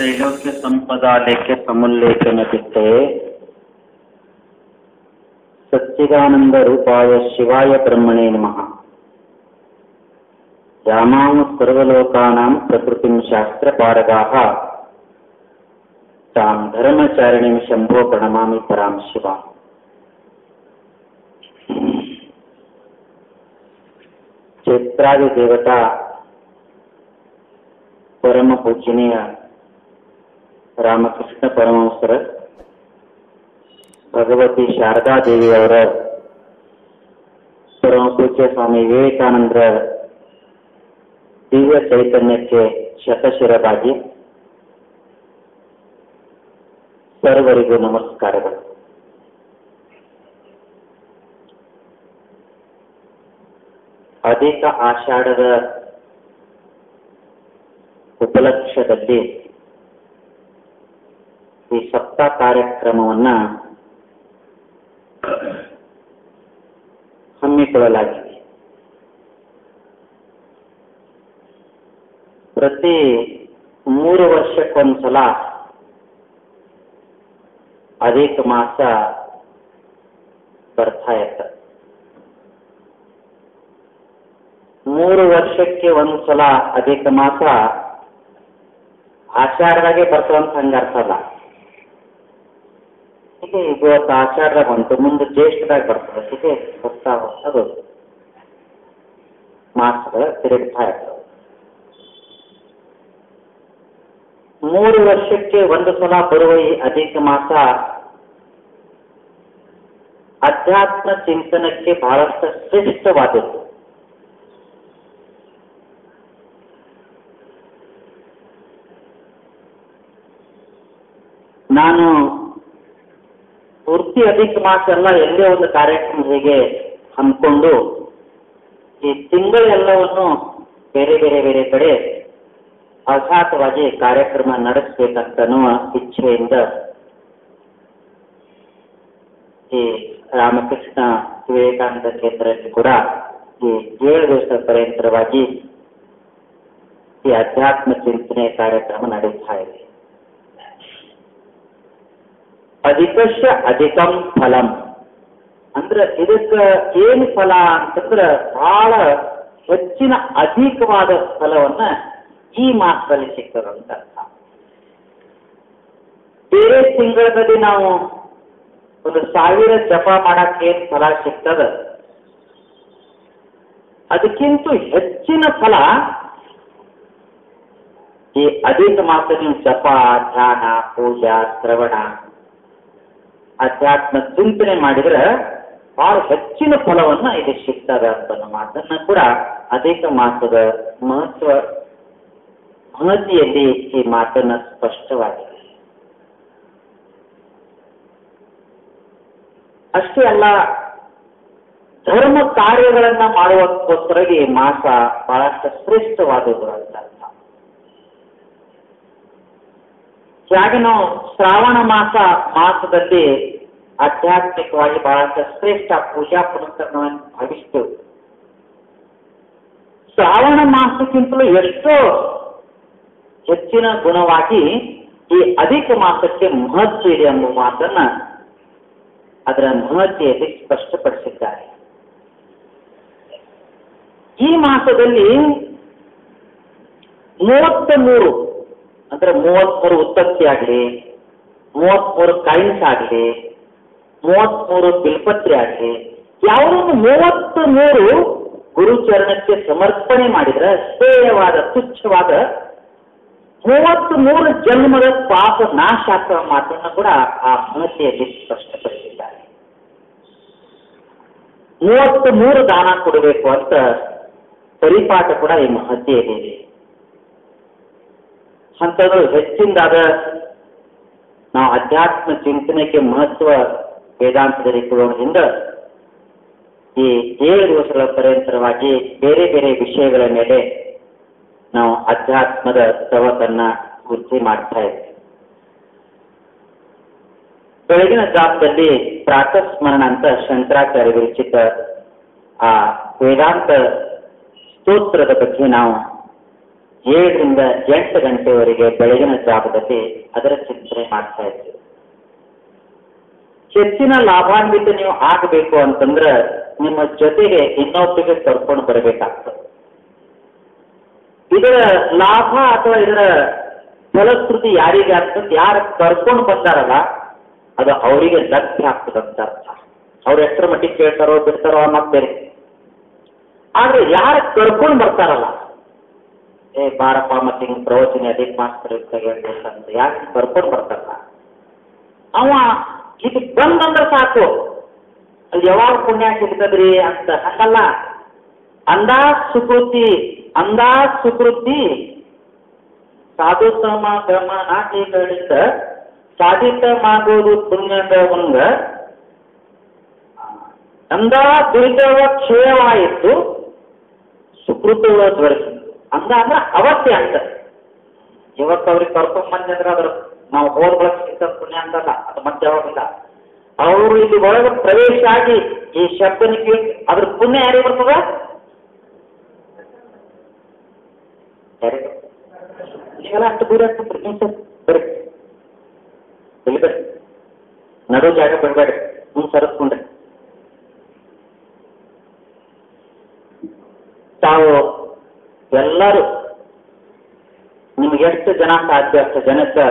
ತ್ರೈಲೋಕ್ಯ ಸಂಪದಾಲೇಖ್ಯ ಸಮುಲ್ಲೇಖನ ಬಿಟ್ಟೆ ಸಚ್ಚಿದಾನಂದ ರೂಪಾಯ ಶಿವಾಯ ಬ್ರಹ್ಮಣೇ ನಮಃ ಯಾಮಾಂ ಸರ್ವಲೋಕಾನಾಂ ಪ್ರಕೃತಿಂ ಶಾಸ್ತ್ರಪಾರಗಾಹ ತಾಂ ಧರ್ಮಚಾರಿಣಿಂ ಶಂಭೋ ಪ್ರಣಮಾಮಿ ಪರಾಂ ಶಿವ ಚೈತ್ರಾದಿ ದೇವತಾ ಪರಮ ಪೂಜನೀಯ ರಾಮಕೃಷ್ಣ ಪರಮಹಂಸರ ಭಗವತಿ ಶಾರದಾ ದೇವಿಯವರ ಪರಮ ಪೂಜ್ಯ ಸ್ವಾಮಿ ವಿವೇಕಾನಂದರ ದಿವ್ಯ ಚೈತನ್ಯಕ್ಕೆ ಶತಶಿರವಾಗಿ ಸರ್ವರಿಗೂ ನಮಸ್ಕಾರಗಳು ಅಧಿಕ ಆಷಾಢದ ಉಪಲಕ್ಷ್ಯದಲ್ಲಿ ಈ ಸಪ್ತಾಹ ಕಾರ್ಯಕ್ರಮವನ್ನ ಹಮ್ಮಿಕೊಳ್ಳಲಾಗಿದೆ ಪ್ರತಿ ಮೂರು ವರ್ಷಕ್ಕೊಂದ್ಸಲ ಅಧಿಕ ಮಾಸ ಬರ್ತಾ ಇರ್ತದೆ ಮೂರು ವರ್ಷಕ್ಕೆ ಒಂದ್ಸಲ ಅಧಿಕ ಮಾಸ ಆಷಾಢದಾಗೆ ಬರ್ತದಂತ ಹಂಗ ಅರ್ಥ ಅಲ್ಲ ಹೀಗೆ ಇವತ್ತು ಆಷಾಢದಾಗ ಬಂತು ಮುಂದೆ ಜ್ಯೇಷ್ಠದಾಗ ಬರ್ತದೆ ಹೀಗೆ ಬರ್ತಾ ಅದು ಮಾಸಗಳು ತಿರುಗ್ತಾ ಇರ್ತವೆ ಮೂರು ವರ್ಷಕ್ಕೆ ಒಂದು ಸಲ ಬರುವ ಈ ಅಧಿಕ ಮಾಸ ಅಧ್ಯಾತ್ಮ ಚಿಂತನಕ್ಕೆ ಬಹಳಷ್ಟು ಶ್ರೇಷ್ಠವಾದದ್ದು ನಾನು ಪೂರ್ತಿ ಅಧಿಕ ಮಾಸ ಎಲ್ಲ ಎಲ್ಲೇ ಒಂದು ಕಾರ್ಯಕ್ರಮ ಹೇಗೆ ಹಮ್ಮಿಕೊಂಡು ಈ ತಿಂಗಳೆಲ್ಲವನ್ನು ಬೇರೆ ಬೇರೆ ಬೇರೆ ಕಡೆ ಅಘಾತವಾಗಿ ಕಾರ್ಯಕ್ರಮ ನಡೆಸಬೇಕಂತನ್ನುವ ಇಚ್ಛೆಯಿಂದ ಈ ರಾಮಕೃಷ್ಣ ವಿವೇಕಾನಂದ ಕೇಂದ್ರದಲ್ಲಿ ಕೂಡ ಈ ಏಳು ದಿವಸ ಪರ್ಯಂತರವಾಗಿ ಈ ಅಧ್ಯಾತ್ಮ ಚಿಂತನೆ ಕಾರ್ಯಕ್ರಮ ನಡೀತಾ ಇದೆ ಅಧಿಕಶ ಅಧಿಕಂ ಫಲಂ ಅಂದ್ರೆ ಇದಕ್ಕ ಏನು ಫಲ ಅಂತಂದ್ರ ಬಹಳ ಹೆಚ್ಚಿನ ಅಧಿಕವಾದ ಫಲವನ್ನ ಈ ಮಾಸದಲ್ಲಿ ಸಿಗ್ತದಂತ ಅರ್ಥ ಬೇರೆ ತಿಂಗಳಲ್ಲಿ ನಾವು ಒಂದು ಸಾವಿರ ಜಪ ಮಾಡಕ್ಕೆ ಏನ್ ಫಲ ಸಿಗ್ತದ ಅದಕ್ಕಿಂತ ಹೆಚ್ಚಿನ ಫಲ ಈ ಅಧಿಕ ಮಾಸದ ಜಪ ಧ್ಯಾನ ಪೂಜಾ ಶ್ರವಣ ಅಧ್ಯಾತ್ಮ ಚಿಂತನೆ ಮಾಡಿದ್ರೆ ಬಹಳ ಹೆಚ್ಚಿನ ಫಲವನ್ನ ಇದು ಸಿಗ್ತದೆ ಅಂತ ಮಾತನ್ನ ಕೂಡ ಅಧಿಕ ಮಾಸದ ಮಹತ್ವ ಮಹತಿಯಲ್ಲಿ ಈ ಮಾತನ್ನ ಸ್ಪಷ್ಟವಾಗಿದೆ ಅಷ್ಟೇ ಅಲ್ಲ ಧರ್ಮ ಕಾರ್ಯಗಳನ್ನ ಮಾಡುವಕ್ಕೋಸ್ಕರ ಈ ಮಾಸ ಬಹಳಷ್ಟು ಶ್ರೇಷ್ಠವಾದದ್ದು ಅಂತ ಅರ್ಥ ಹಾಗೆ ನಾವು ಶ್ರಾವಣ ಮಾಸ ಮಾಸದಲ್ಲಿ ಆಧ್ಯಾತ್ಮಿಕವಾಗಿ ಬಹಳಷ್ಟು ಶ್ರೇಷ್ಠ ಪೂಜಾ ಪುನಸ್ಕರಣವನ್ನು ಭಾವಿಸ್ತೇವೆ ಶ್ರಾವಣ ಮಾಸಕ್ಕಿಂತಲೂ ಎಷ್ಟೋ ಹೆಚ್ಚಿನ ಗುಣವಾಗಿ ಈ ಅಧಿಕ ಮಾಸಕ್ಕೆ ಮಹತ್ವ ಇದೆ ಎಂಬ ಮಾತನ್ನ ಅದರ ಮಹತ್ತೆಯಲ್ಲಿ ಸ್ಪಷ್ಟಪಡಿಸಿದ್ದಾರೆ ಈ ಮಾಸದಲ್ಲಿ ಮೂವತ್ತ ಮೂರು ಅಂದ್ರೆ ಮೂವತ್ಮೂರು ಉತ್ಪತ್ತಿ ಆಗಲಿ ಮೂವತ್ಮೂರು ಕಾಯಿನ್ಸ್ ಆಗಲಿ ಮೂವತ್ಮೂರು ಬಿಲ್ಪತ್ರಿ ಆಗಲಿ ಯಾವುದನ್ನು ಮೂವತ್ತು ಮೂರು ಗುರುಚರಣಕ್ಕೆ ಸಮರ್ಪಣೆ ಮಾಡಿದ್ರೆ ಶ್ರೇಯವಾದ ತುಚ್ಛವಾದ ಮೂವತ್ತು ಮೂರು ಜನ್ಮದ ಪಾಪ ನಾಶ ಆಗ್ತವ ಮಾತನ್ನು ಕೂಡ ಆ ಮಹತೆಯಲ್ಲಿ ಸ್ಪಷ್ಟಪಡಿಸಿದ್ದಾರೆ ಮೂವತ್ತು ಮೂರು ದಾನ ಕೊಡಬೇಕು ಅಂತ ಪರಿಪಾಠ ಕೂಡ ಈ ಮಹತೆಯಲ್ಲಿ ಇದೆ ಅಂಥದ್ದು ಹೆಚ್ಚಿನದಾದ ನಾವು ಅಧ್ಯಾತ್ಮ ಚಿಂತನೆಗೆ ಮಹತ್ವ ವೇದಾಂತದಲ್ಲಿ ಕೊಡೋದ್ರಿಂದ ಈ ಏಳು ದಿವಸಗಳ ಪರ್ಯಂತರವಾಗಿ ಬೇರೆ ಬೇರೆ ವಿಷಯಗಳ ಮೇಲೆ ನಾವು ಅಧ್ಯಾತ್ಮದ ತವಕನ್ನ ವೃದ್ಧಿ ಮಾಡ್ತಾ ಇದ್ದೀವಿ ಬೆಳಗಿನ ಜಾಬದಲ್ಲಿ ಪ್ರಾತಃ ಸ್ಮರಣ ಅಂತ ಶಂಕರಾಚಾರ್ಯ ವಿರಚಿತ ಆ ವೇದಾಂತ ಸ್ತೋತ್ರದ ಬಗ್ಗೆ ನಾವು ಏಳರಿಂದ ಎಂಟು ಗಂಟೆವರೆಗೆ ಬೆಳಗಿನ ಜಾವದಲ್ಲಿ ಅದರ ಚಿಂತನೆ ಮಾಡ್ತಾ ಇದ್ದೀವಿ ಹೆಚ್ಚಿನ ಲಾಭಾನ್ವಿತ ನೀವು ಆಗಬೇಕು ಅಂತಂದ್ರೆ ನಿಮ್ಮ ಜೊತೆಗೆ ಇನ್ನೊಬ್ಬರಿಗೆ ಕರ್ಕೊಂಡು ಬರಬೇಕಾಗ್ತದೆ ಇದರ ಲಾಭ ಅಥವಾ ಇದರ ಫಲಶ್ರುತಿ ಯಾರಿಗೆ ಆಗ್ತದೆ ಯಾರು ಕರ್ಕೊಂಡು ಬಂದಾರಲ್ಲ ಅದು ಅವರಿಗೆ ಲಭ್ಯ ಆಗ್ತದೆ ಅಂತ ಅರ್ಥ ಅವ್ರು ಎಷ್ಟರ ಮಟ್ಟಿಗೆ ಕೇಳ್ತಾರೋ ಬಿಡ್ತಾರೋ ಅನ್ನೋದು ಬೇರೆ ಆದ್ರೆ ಯಾರು ಕರ್ಕೊಂಡು ಬರ್ತಾರಲ್ಲ ಏ ಬಾರಪ್ಪ ಮತ್ತೆ ಹಿಂಗ್ ಪ್ರವಚನ ಅದಕ್ಕೆ ಮಾಸ್ತರ್ ಅಂತ ಯಾಕೆ ಕರ್ಕೊಂಡು ಬರ್ತಾರಲ್ಲ ಅವ ಇದು ಬಂದಂದ್ರೆ ಸಾಕು ಅಲ್ಲಿ ಯಾವಾಗ ಪುಣ್ಯ ಸಿಗ್ತದ್ರಿ ಅಂತ ಹಂಗಲ್ಲ ಅಂದಾಜ್ ಸುಕೃತಿ ಅಂದಾಜ್ ಸುಕೃತಿ ಸಾಧು ಸಮಾಗಮ ನಾಟಿಗಳಿಂದ ಸಾಧಿತವಾಗುವುದು ಪುಣ್ಯದ ಒಂದ ಅಂದಾ ದುರಿತವ ಕ್ಷಯವಾಯಿತು ಸುಕೃತವ ದೊರಕಿತು ಅಂದ ಅಂದ್ರೆ ಅವಶ್ಯ ಅಂತ ಇವತ್ತು ಅವ್ರಿಗೆ ಕರ್ಕೊಂಡ್ ಬಂದ್ರೆ ಅದ್ರ ನಾವು ಹೋದ ಬಳಕ ಸಿಕ್ಕ ಪುಣ್ಯ ಅಂತಲ್ಲ ಅದು ಮತ್ತೆ ಯಾವಾಗಿಲ್ಲ ಅವರು ಇಲ್ಲಿ ಒಳಗೆ ಪ್ರವೇಶ ಆಗಿ ಈ ಶಬ್ದನ ಕೇಳಿ ಅದ್ರ ಪುಣ್ಯ ಯಾರಿಗೆ ಬರ್ತದ ಯಾರಿಗೆ ನೀವೆಲ್ಲ ಅಷ್ಟು ದೂರ ಆಗ್ತದ್ರಿ ನೀವು ಸರ್ ಬರ್ರಿ ಇಲ್ಲಿ ಬರ್ರಿ ನಡು ಜಾಗ ಬಿಡಬೇಡ್ರಿ ನೀವು ಸರಿಸ್ಕೊಂಡ್ರಿ ತಾವು ಎಲ್ಲರೂ ನಿಮ್ಗೆ ಎಷ್ಟು ಜನ ಸಾಧ್ಯ ಅಷ್ಟು ಜನಕ್ಕೆ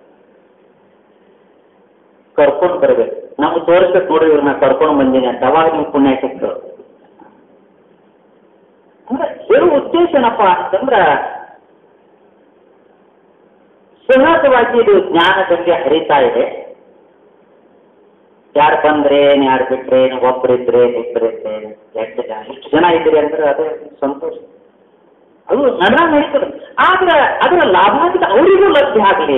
ಕರ್ಕೊಂಡು ಬರ್ಬೇಕು ನಮ್ಗೆ ತೋರಿಸ್ಬೇಕು ನೋಡಿ ಇವ್ರನ್ನ ಕರ್ಕೊಂಡು ಬಂದೀನಿ ಅಂತ ಅವಾಗ ನಿಮ್ಗೆ ಪುಣ್ಯ ಸಿಕ್ತು ಅಂದ್ರೆ ಹೇಳುವ ಉದ್ದೇಶ ಏನಪ್ಪ ಅಂತಂದ್ರ ಸಹಜವಾಗಿ ಇದು ಜ್ಞಾನದಲ್ಲಿ ಹರಿತಾ ಇದೆ ಯಾರು ಬಂದ್ರೆ ಯಾರು ಬಿಟ್ರೆ ಒಬ್ಬರಿದ್ರೆ ಇಬ್ಬರಿದ್ರೆ ಎಷ್ಟು ಜನ ಇಷ್ಟು ಜನ ಇದ್ದೀರಿ ಅಂದ್ರೆ ಅದೇ ಸಂತೋಷ ಅದು ನನ್ನ ನಡೀತದೆ ಆದ್ರೆ ಅದರ ಲಾಭಾಂಶ ಅವರಿಗೂ ಲಭ್ಯ ಆಗಲಿ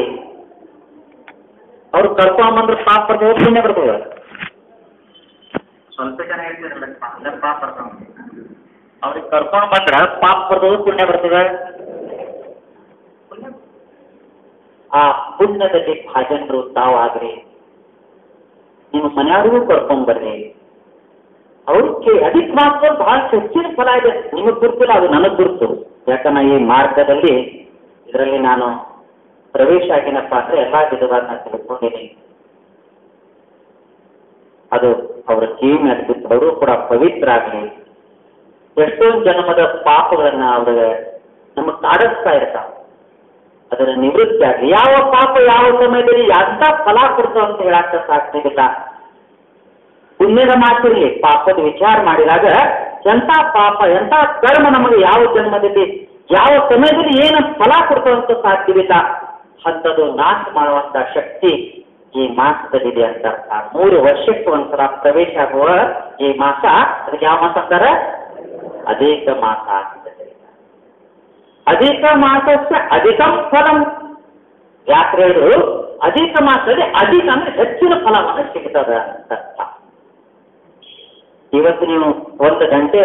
ಅವ್ರು ಕರ್ಕೊಂಬಂದ್ರೆ ಪಾಪ ಬರ್ತದೆ ಪುಣ್ಯ ಬರ್ತದೆ ಸ್ವಲ್ಪ ಜನ ಹೇಳ್ತಿರಲ್ಲ ಅಂದ್ರೆ ಪಾಪ ಬರ್ತದೆ ಅವ್ರಿಗೆ ಕರ್ಕೊಂಡು ಬಂದ್ರೆ ಪಾಪ ಬರ್ತದೆ ಪುಣ್ಯ ಬರ್ತದೆ ಪುಣ್ಯ. ಆ ಪುಣ್ಯದಲ್ಲಿ ಭಾಜನರು ತಾವಾಗ್ರಿ ನಿಮ್ಮ ಮನೆಯವ್ರಿಗೂ ಕರ್ಕೊಂಡ್ ಬರ್ರಿ ಅವ್ರಿಗೆ ಅದಕ್ಕೆ ಮಾತ್ರ ಬಹಳ ಹೆಚ್ಚಿನ ಫಲ ಇದೆ ನಿಮಗೆ ಗುರುತಿಲ್ಲ ಅದು ನನಗೆ ಗುರುತು ಯಾಕಂದ್ರೆ ಈ ಮಾರ್ಗದಲ್ಲಿ ಇದರಲ್ಲಿ ನಾನು ಪ್ರವೇಶ ಆಗಿನಪ್ಪ ಅಂದ್ರೆ ಎಲ್ಲಾ ವಿಧಗಳನ್ನ ತಿಳ್ಕೊಂಡಿನಿ ಅದು ಅವರ ಕಿವಿ ಮೇಲೆ ಬಿದ್ದು ಅವರು ಕೂಡ ಪವಿತ್ರ ಆಗಲಿ ಎಷ್ಟೊಂದು ಜನ್ಮದ ಪಾಪಗಳನ್ನ ಅವ್ರಿಗೆ ನಮಗೆ ಕಾಡಿಸ್ತಾ ಇರ್ತಾವ ಅದರ ನಿವೃತ್ತಿ ಆಗಲಿ ಯಾವ ಪಾಪ ಯಾವ ಸಮಯದಲ್ಲಿ ಎಂತ ಫಲ ಕೊಡ್ತಾವ ಅಂತ ಹೇಳಕ್ಕ ಸಾಧ್ಯವಿಲ್ಲ ಪುಣ್ಯದ ಮಾತಿರಲಿ ಪಾಪದ ವಿಚಾರ ಮಾಡಿದಾಗ ಎಂಥ ಪಾಪ ಎಂಥ ಕರ್ಮ ನಮಗೆ ಯಾವ ಜನ್ಮದಲ್ಲಿ ಯಾವ ಸಮಯದಲ್ಲಿ ಏನು ಫಲ ಕೊಡ್ತಾವಂತ ಸಾಧ್ಯವಿಲ್ಲ ಅಂಥದ್ದು ನಾಶ ಮಾಡುವಂತ ಶಕ್ತಿ ಈ ಮಾಸದಲ್ಲಿದೆ ಅಂತ ಅರ್ಥ ಮೂರು ವರ್ಷಕ್ಕೆ ಒಂದ್ಸಲ ಪ್ರವೇಶ ಆಗುವ ಈ ಮಾಸ ಅದಕ್ಕೆ ಯಾವ ಮಾಸ ಅಂತಾರೆ ಅಧಿಕ ಮಾಸ ಅಂತ ಅಧಿಕ ಮಾಸಸ್ಯ ಅಧಿಕಂ ಫಲಂ ಯಾಕೆ ಹೇಳಿದ್ರು ಅಧಿಕ ಮಾಸದಲ್ಲಿ ಅಧಿಕ ಅಂದ್ರೆ ಹೆಚ್ಚಿನ ಫಲವನ್ನು ಸಿಗ್ತದ ಅಂತ ಅರ್ಥ ಇವತ್ತು ನೀವು ಒಂದು ಗಂಟೆ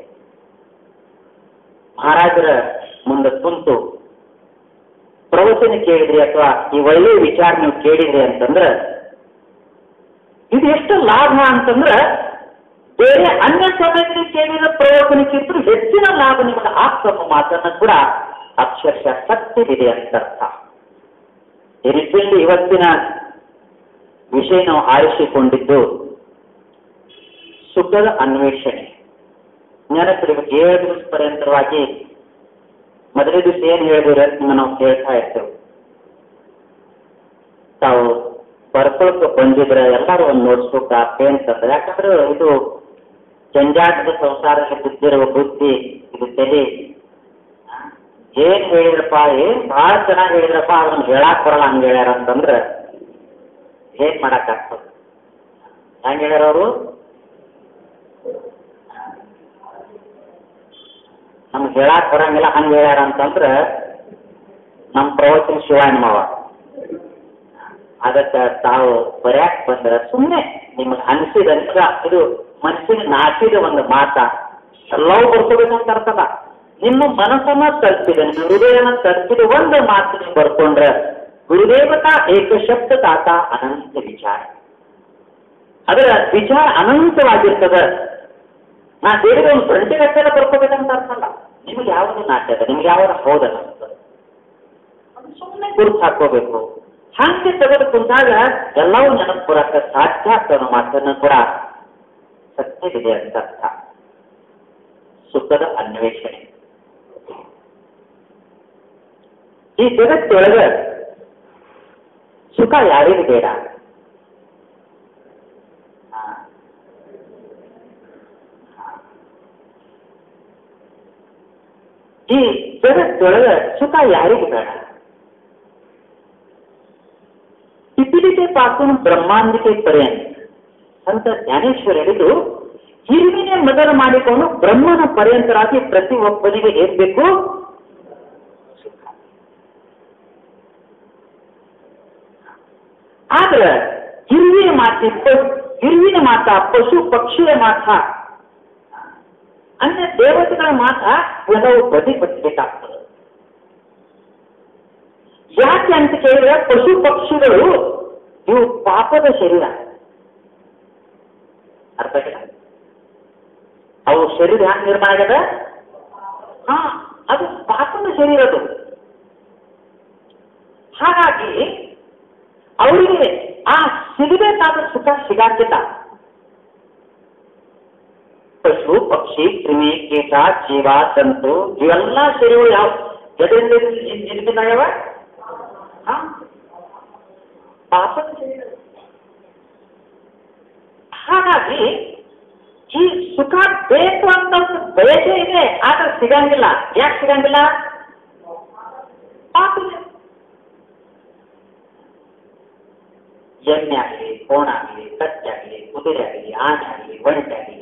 ಮಹಾರಾಜರ ಮುಂದೆ ಕುಂತು ಪ್ರವಚನ ಕೇಳಿದ್ರಿ ಅಥವಾ ಈ ಒಳ್ಳೆಯ ವಿಚಾರ ನೀವು ಕೇಳಿದ್ರಿ ಅಂತಂದ್ರೆ ಇದು ಎಷ್ಟು ಲಾಭ ಅಂತಂದ್ರೆ ಬೇರೆ ಅನ್ಯ ಸಮಯದಲ್ಲಿ ಕೇಳಿದ ಪ್ರವಚನಕ್ಕಿಂತ ಹೆಚ್ಚಿನ ಲಾಭ ನಿಮಗೆ ಆಗ್ತಮ್ಮ ಮಾತನ್ನ ಕೂಡ ಅಕ್ಷರಶಃ ಸತ್ಯವಿದೆ ಅಂತ ಅರ್ಥ ಈ ರೀತಿಯಲ್ಲಿ ಇವತ್ತಿನ ವಿಷಯ ನಾವು ಆರಿಸಿಕೊಂಡಿದ್ದು ಸುಖದ ಅನ್ವೇಷಣೆ ನೆನಪಿರಬೇಕು ಏಳು ದಿವಸ ಪರ್ಯಂತರವಾಗಿ ಮೊದಲೇ ದಿವಸ ಏನು ಹೇಳಿದ್ರೆ ನಿಮ್ಮ ನಾವು ಕೇಳ್ತಾ ಇರ್ತೇವೆ ತಾವು ಬರ್ಕೊಳಕ್ಕೆ ಬಂದಿದ್ರೆ ಎಲ್ಲರೂ ಒಂದು ನೋಡ್ಸ್ಬೇಕು ಪೇನ್ ತರ್ತದೆ ಯಾಕಂದ್ರೆ ಇದು ಜಂಜಾಟದ ಸಂಸಾರಕ್ಕೆ ಬಿದ್ದಿರುವ ಬುದ್ಧಿ ಇದು ತಲೆ ಆ, ಏನ್ ಹೇಳಿದ್ರಪ್ಪ ಏನ್ ಬಹಳ ಚೆನ್ನಾಗಿ ಹೇಳಿದ್ರಪ್ಪ ಅದನ್ನ ಹೇಳಾಕ್ ಬರಲ್ಲ ಹಂಗ ಹೇಳ್ಯಾರ ಅಂತಂದ್ರೆ ಏನ್ ಮಾಡಕ್ ಆಗ್ತದೆ ಹೆಂಗ್ ಹೇಳ್ಯಾರ ಅವರು ನಮ್ಗೆ ಹೇಳಾಕ್ ಬರಂಗಿಲ್ಲ ಹಂಗ ಹೇಳ್ಯಾರ ಅಂತಂದ್ರೆ ನಮ್ಮ ಪ್ರವಚನ ಶಿವಾಯನಮವ ಅದಕ್ಕೆ ತಾವು ಬರ್ಯಾಕ್ ಬಂದ್ರೆ ಸುಮ್ಮನೆ ನಿಮಗೆ ಅನಿಸಿದಂತ ಇದು ಮನಸ್ಸಿನ ನಾಚಿದ ಒಂದು ಮಾತ ಎಲ್ಲವೂ ಬರ್ಕೋಬೇಕಂತ ಅರ್ಥಲ್ಲ ನಿಮ್ಮ ಮನಸ್ಸನ್ನ ತಲುಪಿದೆ ನಿಮ್ಮ ಹೃದಯನ ತಲುಪಿದ ಒಂದು ಮಾತು ನೀವು ಬರ್ಕೊಂಡ್ರೆ ಗುರುದೇವತಾ ಏಕಶಬ್ದ ದಾತ ಅನಂತ ವಿಚಾರ ಅದರ ವಿಚಾರ ಅನಂತವಾಗಿರ್ತದ ನಾ ಹೇಳಿದ ಒಂದು ಗಂಟೆ ಗಟ್ಟಲೆ ಬರ್ಕೋಬೇಕಂತ ಅರ್ಥಲ್ಲ ನಿಮ್ಗೆ ಯಾವುದು ನಾಟ್ಯ ಅದ ನಿಮ್ಗೆ ಯಾವ್ದು ಹೌದಲ್ಲ ಸುಮ್ಮನೆ ಗುರುತು ಹಾಕೋಬೇಕು ಹಂಗೆ ತೆಗೆದು ಕುಂತಾಗ ಎಲ್ಲವೂ ನೆನಪು ಬರಕ್ಕೆ ಸಾಧ್ಯ ಆಗ್ತದೆ ಮಾತನ್ನು ಕೂಡ ಸತ್ಯವಿದೆ ಅಂತ ಅರ್ಥ ಸುಖದ ಅನ್ವೇಷಣೆ ಈ ಜಗತ್ತೊಳಗ ಸುಖ ಯಾರಿಗೂ ಬೇಡ ಹಾ. ಹಾ. ಈ ಜಗತ್ತೊಳಗ ಸುಖ ಯಾರಿಗೂ ಬೇಡ ಪಿಪಿಲಿಕೆ ಪಾसून ಬ್ರಹ್ಮಾಂಡಿಕೆपर्यंत ಸಂತ ಜ್ಞಾನೇಶ್ವರ ಹಿಡಿದು ಹಿರಿವಿನೇ ಮೊದಲು ಮಾಡಿಕೊಂಡು ಬ್ರಹ್ಮನ ಪರ್ಯಂತರಾಗಿ ಪ್ರತಿ ಒಬ್ಬನಿಗೆ ಏನ್ ಬೇಕು ಸುಖ ಆದ್ರೆ ಹಿರಿವಿನ ಮಾತಿ ಹಿರಿವಿನ ಮಾತ ಪಶು ಪಕ್ಷಿಯ ಮಾತ ಅಂದ್ರೆ ದೇವತೆಗಳ ಮಾತ ಎಲ್ಲವೂ ಬದಿಪಡಿಸಬೇಕಾಗ್ತದೆ ಯಾಕೆ ಅಂತ ಕೇಳಿದ್ರೆ ಪಶು ಪಕ್ಷಿಗಳು ಇವು ಪಾಪದ ಶರೀರ ಅರ್ಥ ಆಗಿಲ್ಲ ಅವು ಶರೀರ ಹ್ಯಾಂಗ ನಿರ್ಮಾಣ ಆಗ್ಯದ ಹಾ ಅದು ಪಾಪದ ಶರೀರ ಅದು ಹಾಗಾಗಿ ಅವರಿಗೆ ಆ ಸಿಗಬೇಕಾದ ಸುಖ ಸಿಗಾಕಿಲ್ಲ ಪಶು ಪಕ್ಷಿ ಕ್ರಿಮಿ ಕೀಟ ಜೀವ ಜಂತು ಇವೆಲ್ಲ ಶರೀರಗಳು ಯಾವ ಎದರಿಂದ ನಿರ್ಮಿತಾಗ್ಯಾವ ಹಾ ಪಾಪದ ಶರೀರ ಹಾಗಾಗಿ ಈ ಸುಖ ಬೇಕು ಅಂತ ಒಂದು ಬಯಕೆ ಇದೆ ಆದ್ರೆ ಸಿಗಂಗಿಲ್ಲ ಯಾಕೆ ಸಿಗಂಗಿಲ್ಲ ಪಾಪದ ಎಣ್ಣೆ ಆಗಲಿ ಕೋಣ ಆಗಲಿ ಕತ್ತೆ ಆಗಲಿ ಕುದುರೆ ಆಗಲಿ ಆನೆ ಆಗಲಿ ಒಂಟೆ ಆಗಲಿ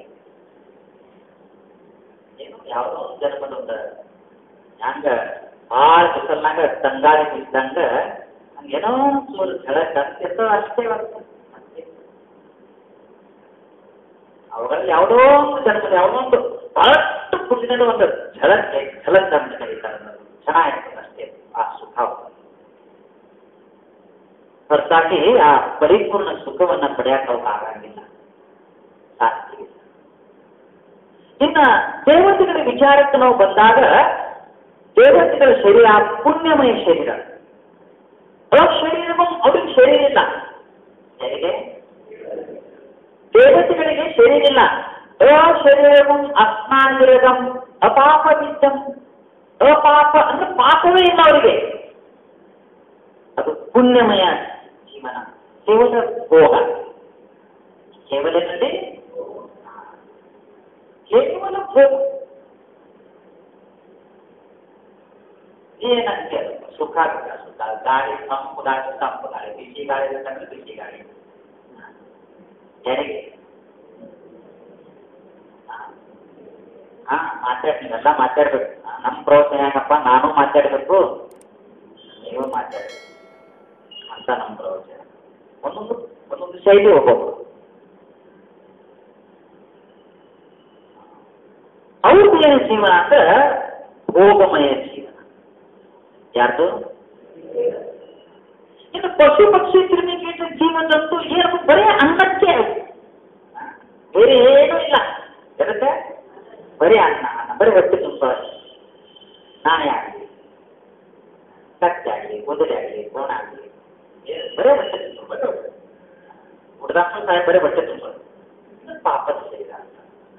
ಏನು ಯಾವುದೋ ಒಂದು ಜನ್ಮದ ಒಂದು ಹಂಗ ಭಾಳ ಬಿಸಲ್ನಾಗ ತಂಗಾಳಿ ಇದ್ದಂಗ ಹಂಗೇನೋ ಚೂರು ಝಳಕ್ ಅಂತಿರ್ತೋ ಅಷ್ಟೇ ಒಂದು ಮತ್ತೆ ಅವುಗಳಲ್ಲಿ ಯಾವುದೋ ಒಂದು ಜನ್ಮದ ಯಾವುದೋ ಒಂದು ಬಹಳಷ್ಟು ಪುಣ್ಯದ ಒಂದು ಝಳಕ್ ಝಳಕ್ ಅಂತ ಕರೀತಾರೆ ಅದನ್ನು. ಚೆನ್ನಾಗಿರ್ತದೆ ಅಷ್ಟೇ ಆ ಸುಖ ಹೊರತಾಗಿ ಆ ಪರಿಪೂರ್ಣ ಸುಖವನ್ನ ಪಡೆಯಕ್ಕೆ ಅವ್ರಿಗೆ ಆಗಂಗಿಲ್ಲ ಸಾಧ್ಯ ಇಲ್ಲ. ಇನ್ನ ದೇವತೆಗಳ ವಿಚಾರಕ್ಕೆ ನಾವು ಬಂದಾಗ ದೇವತೆಗಳ ಶರೀರ ಪುಣ್ಯಮಯ ಶರೀರ ಆ ಶರೀರವು ಅವ್ರಿಗೆ ಶರೀರ ಇಲ್ಲ ಯಾರಿಗೆ ದೇವತೆಗಳಿಗೆ ಶರೀರ ಇಲ್ಲ ಆ ಶರೀರವಂ ಅಸ್ಮಾನಿರಗಂ ಅಪಾಪವಿದ್ದಂ ಅಪಾಪ ಅಂದ್ರೆ ಪಾಪವೇ ಇಲ್ಲ ಅವರಿಗೆ ಅದು ಪುಣ್ಯಮಯ ಜೀವನ ಕೇವಲ ಭೋಗ ಕೇವಲ ಏನಂದ್ರೆ? ಕೇವಲ ಭೋಗ ಏನಂತೆ ಅದು? ಸುಖ ದುಃಖ ಸುಖ ಗಾಳಿ ತಂಪು ಗಾಳಿ ತಂಪು ಗಾಳಿ ಬಿಸಿ ಗಾಳಿ ಅಂತಂದ್ರೆ ಬಿಸಿ ಗಾಳಿ ಯಾರಿಗೆ ಹಾ ಮಾತಾಡ್ತೀನಿ ಎಲ್ಲ ಮಾತಾಡ್ಬೇಕು ನಮ್ಮ ಪ್ರವಚನ ಯಾಕಪ್ಪ ನಾನು ಮಾತಾಡ್ಬೇಕು ನೀವು ಮಾತಾಡ್ಬೇಕು ಅಂತ ನಮ್ಮ ಪ್ರವಚನ ಒಂದೊಂದು ಒಂದೊಂದು ಶೈಲಿ ಒಬ್ಬೊಬ್ರು ಅವ್ರದ್ದು ಏನು ಜೀವನ ಅಂದ್ರೆ ಭೋಗಮಯ ಜೀವನ ಯಾರ್ದು ಇನ್ನು ಪಶು ಪಕ್ಷಿ ಕ್ರಿಮಿ ಕೀಟ ಜೀವನದಂತೂ ಏನು ಬರೀ ಅನ್ನಕ್ಕೆ ಅದು. ಬೇರೆ ಏನೂ ಇಲ್ಲ ಜಗತ್ತೆ ಬರೀ ಅನ್ನ ಅನ್ನ ಬರೀ ಹೊಟ್ಟೆ ತುಂಬ ನಾನೇ ಆಗಲಿ ಕತ್ತೆ ಆಗಲಿ ಕುದುರೆ ಆಗಲಿ ಕೋಣ ಆಗಲಿ ಬರೀ ಹೊಟ್ಟೆ ತುಂಬ ಬರೀ ಹುಡ್ದಾಕ ಸಾಯ ಬರೀ ಹೊಟ್ಟೆ ತುಂಬ ಇದು ಪಾಪದ ಶರೀರ ಅಂತ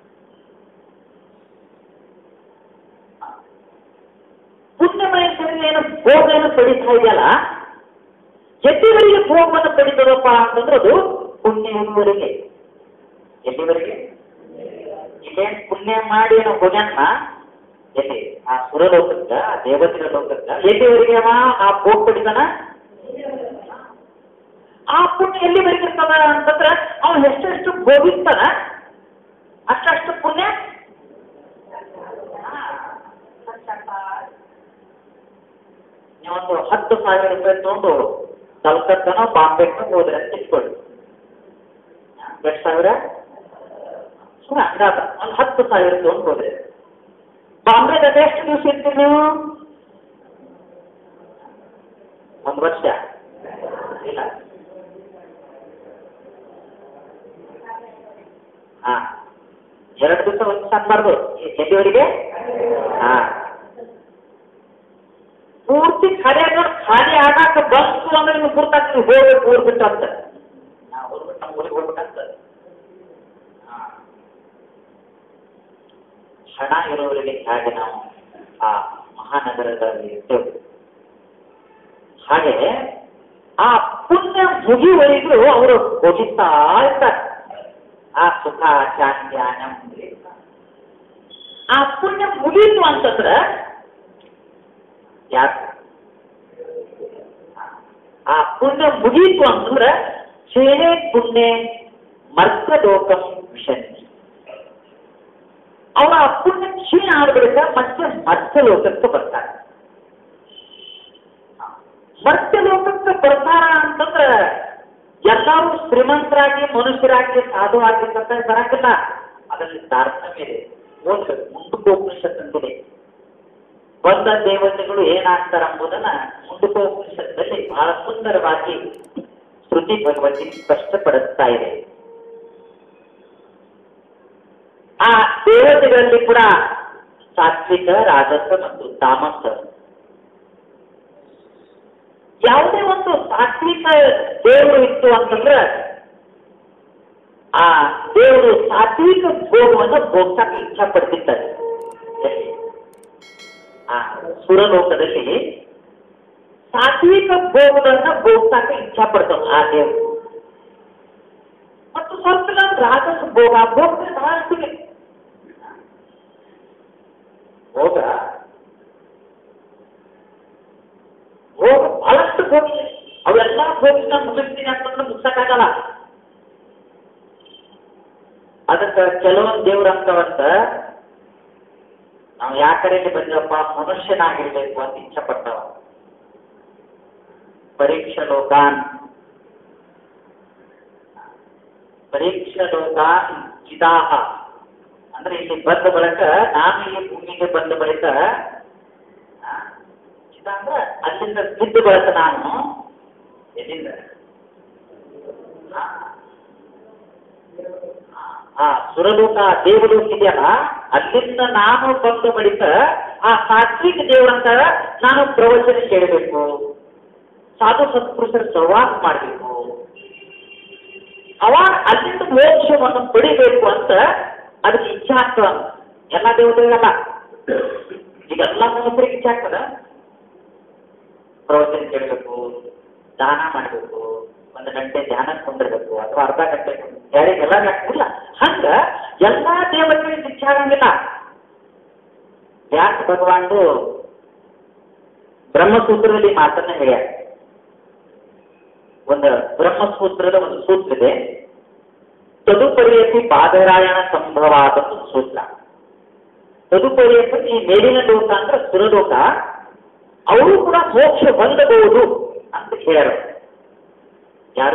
ಪುಣ್ಯಮಯ ಶರೀರ ಏನು ಭೋಗ ಏನು ಪಡಿತಾ ಇದೆಯಲ್ಲ ಎಲ್ಲಿವರೆಗೆ ಭೋಗವನ್ನು ಪಡಿತದಪ್ಪ ಅಂತಂದ್ರೆ ಅದು ಪುಣ್ಯ ಇರುವವರೆಗೆ ಎಲ್ಲಿವರೆಗೆ ಇಲ್ಲೇನ್ ಪುಣ್ಯ ಮಾಡಿ ಏನೋ ಹೋಗ್ಯಾನ ಎಲ್ಲಿ ಆ ಸುರಲೋಕಕ್ಕ ಆ ದೇವತೆಗಳ ಲೋಕಕ್ಕ ಎಲ್ಲಿವರೆಗೆ ಅವ ಆ ಭೋಗ ಪಡಿತಾನ ಆ ಪುಣ್ಯ ಎಲ್ಲಿವರೆಗೆ ಇರ್ತದ ಅಂತಂದ್ರೆ ಅವನು ಎಷ್ಟೆಷ್ಟು ಭೋಗಿಸ್ತಾನ ಅಷ್ಟಷ್ಟು ಪುಣ್ಯ ನೀವೊಂದು ಹತ್ತು ಸಾವಿರ ರೂಪಾಯಿ ತಗೊಂಡು ಕಲ್ಕತ್ತನೋ ಬಾಂಬೆನೋ ಹೋದ್ರೆ ಅಂತ ಇಟ್ಕೊಳ್ಳಿ ಎಷ್ಟು ಸಾವಿರ ಸುಮ್ಮನೆ ಅಂದಾಜ ಒಂದು ಹತ್ತು ಸಾವಿರ ತಗೊಂಡು ಹೋದ್ರೆ ಬಾಂಬೆದಾಗ ಎಷ್ಟು ದಿವಸ ಇರ್ತೀರಿ ನೀವು ಒಂದು ವರ್ಷ ಇಲ್ಲ ಹಾ ಎರಡು ದಿವಸ ಒಂದು ಅನ್ಬಾರ್ದು ಎಲ್ಲಿವರೆಗೆ ಹಾ ಪೂರ್ತಿ ಖಾಲಿ ಆಗ ಖಾಲಿ ಆಗಾಕ ಬಂತು ಅಂದ್ರೆ ನಿಮ್ಗೆ ಗುರ್ತಾಗ್ತದೆ ಹೋಗ್ಬೇಕು ಊರ್ ಬಿಟ್ಟು ಅಂತ ನಾವು ಊರ್ ಬಿಟ್ಟು ನಮ್ಮ ಊರಿಗೆ ಹೋಗ್ಬೇಕಂತ ಹಾ. ಹಣ ಇರೋರಿಗೆ ಹಾಗೆ ನಾವು ಆ ಮಹಾನಗರಗಳಲ್ಲಿ ಇರ್ತೇವೆ ಹಾಗೆ ಆ ಪುಣ್ಯ ಮುಗಿವರೆಗೂ ಅವರು ಹೋಗಿಸ್ತಾ ಇರ್ತಾರೆ ಆ ಸುಖ ಶಾಂತಿ ಆನಂದ ಆ ಪುಣ್ಯ ಮುಗೀತು ಅಂತಂದ್ರೆ ಯಾಕೆ ಆ ಪುಣ್ಯ ಮುಗೀತು ಅಂತಂದ್ರೆ ಕ್ಷೇಣೆ ಪುಣ್ಯ ಮರ್ಕಲೋಕಂ ವಿಶಂತಿ ಅವರ ಆ ಪುಣ್ಯ ಕ್ಷೀಣ ಆಗ್ಬಿಡುತ್ತ ಮತ್ತೆ ಮರ್ಕಲೋಕಕ್ಕೆ ಬರ್ತಾರೆ ಮರ್ತ್ಯಲೋಕಕ್ಕೆ ಬರ್ತಾರ ಅಂತಂದ್ರೆ ಎಲ್ಲರೂ ಶ್ರೀಮಂತರಾಗಿ ಮನುಷ್ಯರಾಗಿ ಸಾಧು ಆಗಿರ್ತಂತ ಬರಕಿಲ್ಲ ಅದರಲ್ಲಿ ತಾರತಮ್ಯ ಇದೆ ಓದ್ಬೇಕು ಮುಂದಕ್ಕೋಪನಿಷತ್ ಅಂತಿದೆ ಬಂದ ದೇವತೆಗಳು ಏನಾಗ್ತಾರ ಎಂಬುದನ್ನ ಮುಂದಕ್ಕೋಪನಿಷತ್ತಲ್ಲಿ ಬಹಳ ಸುಂದರವಾಗಿ ಶ್ರುತಿ ಭಗವತಿ ಸ್ಪಷ್ಟಪಡಿಸ್ತಾ ಇದೆ ಆ ದೇವತೆಗಳಲ್ಲಿ ಕೂಡ ಸಾತ್ವಿಕ ರಾಜಸ ಮತ್ತು ತಾಮಸ ಯಾವುದೇ ಒಂದು ಸಾತ್ವಿಕ ದೇವರು ಇತ್ತು ಅಂತಂದ್ರೆ ಆ ದೇವರು ಸಾತ್ವಿಕ ಭೋಗವನ್ನು ಭೋಗ್ಸಕ್ಕೆ ಇಚ್ಛಾ ಪಡ್ತಿದ್ದಾರೆ ಎಲ್ಲಿ? ಆ ಸುರಲೋಕದಲ್ಲಿ ಸಾತ್ವಿಕ ಭೋಗಗಳನ್ನ ಭೋಗ್ಸಕ್ಕೆ ಇಚ್ಛಾ ಪಡ್ತಾವ ಆ ದೇವರು ಮತ್ತು ಸ್ವಲ್ಪ ನಾವು ರಾಜಸ ಭೋಗ ಭೋಗ ಬಹಳಷ್ಟು ಇದೆ. ಭೋಗ ಭೋಗ ಬಹಳಷ್ಟು ಭೋಗಿಸಿದೆ ಅವೆಲ್ಲ ಭೋಗಿನ ಮುಗಿಸ್ತೀನಿ ಅಂತಂದ್ರೆ ಮುಗ್ಸಕ್ಕಾಗಲ್ಲ ಅದಕ್ಕೆ ಕೆಲವೊಂದು ದೇವ್ರ ಅಂತವಂತ ನಾವು ಯಾಕಡೆ ಬಂದಪ್ಪ ಮನುಷ್ಯನಾಗಿರ್ಬೇಕು ಅಂತ ಇಚ್ಛೆ ಪಡ್ತಾವ ಪರೀಕ್ಷಾ ಲೋಕಾನ್ ಪರೀಕ್ಷಾ ಲೋಕಾನ್ ಚಿದಾಹ ಅಂದ್ರೆ ಇಲ್ಲಿ ಬಂದ ಬಳಿಕ ನಾನು ಈ ಭೂಮಿಗೆ ಬಂದ ಬಳಿಕ ಆ, ಚಿದ ಅಂದ್ರೆ ಅಲ್ಲಿಂದ ಬಿದ್ದ ಬಳಿಕ ನಾನು ಎಲ್ಲಿಂದ ಆ, ಆ ಸುರಲೋಕ ದೇವಲೋಕ ಇದೆಯಲ್ಲ ಅಲ್ಲಿಂದ ನಾನು ಬಂದ ಬಳಿಕ ಆ ಸಾತ್ವಿಕ ದೇವರಂತ ನಾನು ಪ್ರವಚನ ಕೇಳಬೇಕು ಸಾಧು ಸತ್ಪುರುಷರ ಸಹವಾಸ ಮಾಡಬೇಕು ಅವಾಗ ಅಲ್ಲಿಂದ ಮೋಕ್ಷವನ್ನು ಪಡಿಬೇಕು ಅಂತ ಅದಕ್ಕೆ ಇಚ್ಛೆ ಆಗ್ತದ ಎಲ್ಲ ದೇವತೆಗಳಲ್ಲ ಈಗ ಎಲ್ಲ ಮನುಷ್ಯರಿಗೆ ಇಚ್ಛೆ ಆಗ್ತದ ಪ್ರವಚನ ಕೇಳಬೇಕು ದಾನ ಮಾಡಬೇಕು ಒಂದು ಗಂಟೆ ಧ್ಯಾನ ಕೊಂಡಿರ್ಬೇಕು ಅಥವಾ ಅರ್ಧ ಗಂಟೆ ಯಾರಿಗೆಲ್ಲ ಆಗ್ತಿಲ್ಲ ಹಂಗ ಎಲ್ಲಾ ದೇವತೆಗಳಿಗೆ ಇಚ್ಛೆ ಆಗಂಗಿಲ್ಲ ವ್ಯಾಸ ಭಗವಾನ್ದು ಬ್ರಹ್ಮಸೂತ್ರದಲ್ಲಿ ಮಾತನ್ನ ಹೇಳ್ಯಾರ ಒಂದು ಬ್ರಹ್ಮಸೂತ್ರದ ಒಂದು ಸೂತ್ರ ಇದೆ ತದುಪರಿಯತಿ ಬಾದರಾಯಣ ಸಂಭವಾದ ಒಂದು ಸೂತ್ರ ತದುಪರಿಯತಿ ಈ ಮೇಲಿನ ಲೋಕ ಅಂದ್ರೆ ಸುರಲೋಕ ಅವರು ಕೂಡ ಮೋಕ್ಷ ಹೊಂದಬಹುದು ಅಂತ ಹೇಳ್ಯಾರ ಯಾರು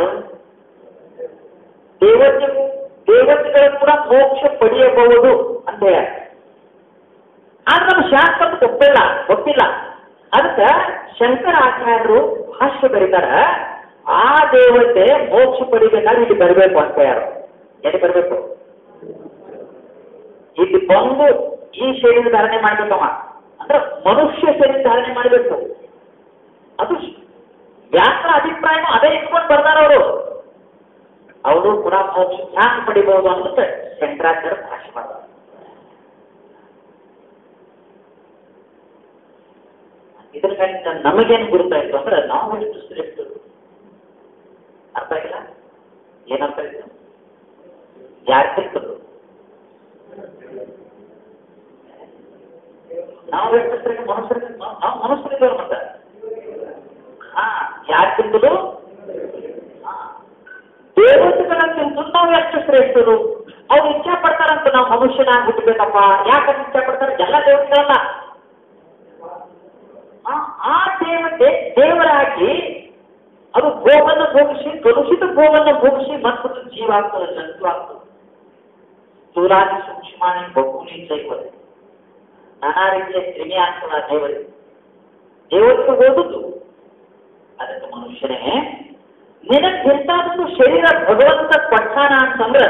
ದೇವತೆ ದೇವತೆಗಳು ಕೂಡ ಮೋಕ್ಷ ಪಡೆಯಬಹುದು ಅಂತ ಹೇಳ್ಯಾರ ಆದ್ರೆ ನಮ್ಮ ಶಾಸ್ತ್ರ ಒಪ್ಪಿಲ್ಲ ಒಪ್ಪಿಲ್ಲ ಅದಕ್ಕೆ ಶಂಕರಾಚಾರ್ಯರು ಭಾಷ್ಯ ಬರೀತಾರ ಆ ದೇವತೆ ಮೋಕ್ಷ ಪಡಿಬೇಕಾದ್ರೆ ಇಲ್ಲಿ ಬರಬೇಕು ಅಂತ ಯಾರು ಎಲ್ಲಿ ಬರಬೇಕು ಇಲ್ಲಿ ಬಂದು ಈ ಶರೀರ ಧಾರಣೆ ಮಾಡ್ಬೇಕವ ಅಂದ್ರೆ ಮನುಷ್ಯ ಶರೀರ ಧಾರಣೆ ಮಾಡಬೇಕು ಅದು ವ್ಯಾಸರ ಅಭಿಪ್ರಾಯ ಅದೇ ಇಟ್ಕೊಂಡು ಬರ್ತಾರ ಅವರು ಅವರು ಕೂಡ ಮೋಕ್ಷ ಹ್ಯಾಂಗ್ ಪಡಿಬಹುದು ಅಂತ ಶಂಕರಾಚಾರ್ಯ ಭಾಷೆ ಮಾಡ್ತಾರೆ ಇದ್ರ ಮೇಲೆ ನಮಗೇನು ಗುರುತಾಯ್ತು ಅಂದ್ರೆ ನಾವು ಎಷ್ಟು ಶ್ರೇಷ್ಠರು ಅರ್ಥ ಆಗಿಲ್ಲ ಏನರ್ಥ ಆಯ್ತು ಯಾರು ತಿಳ್ತದ್ದು ನಾವು ಎಷ್ಟು ಶ್ರೇಷ್ಠ ಮನುಷ್ಯರಿಗೆ ನಾವು ಮನುಷ್ಯರಿದ್ದೇವೆ ಮತ್ತೆ ಹಾ ಯಾರು ತಿಂತದು ದೇವತೆಗಳಕ್ಕಿಂತ ನಾವು ಎಷ್ಟು ಶ್ರೇಷ್ಠರು ಅವ್ರು ಇಚ್ಛೆ ಪಡ್ತಾರಂತ ನಾವು ಮನುಷ್ಯನಾಗಿ ಹುಟ್ಟಬೇಕಪ್ಪ ಯಾಕಂತ ಇಚ್ಛೆ ಪಡ್ತಾರೆ ಎಲ್ಲ ದೇವತೆಗಳಲ್ಲ ಆ- ಆ ದೇವತೆ ದೇವರಾಗಿ ಅದು ಭೋಗವನ್ನು ಭೋಗಿಸಿ ಕಲುಷಿತ ಭೋಗವನ್ನು ಭೋಗಿಸಿ ಮತ್ತು ಜೀವ ಆಗ್ತದೆ ಜಂತು ಆಗ್ತದೆ ಸ್ಥೂಲಾದಿ ಸೂಕ್ಷ್ಮಾನಿ ಬಹುನಿ ಚೈವತೆ ನಾನಾ ರೀತಿಯ ಕ್ರಿಮಿ ಆಗ್ತದ ಆ ದೇವರಿಗೆ ದೇವರಿಗೆ ಹೋದುದು ಅದಕ್ಕೆ ಮನುಷ್ಯನೇ ನಿನಗೆ ಎಂತಾದೊಂದು ಶರೀರ ಭಗವಂತ ಕೊಟ್ಟಾನ ಅಂತಂದ್ರ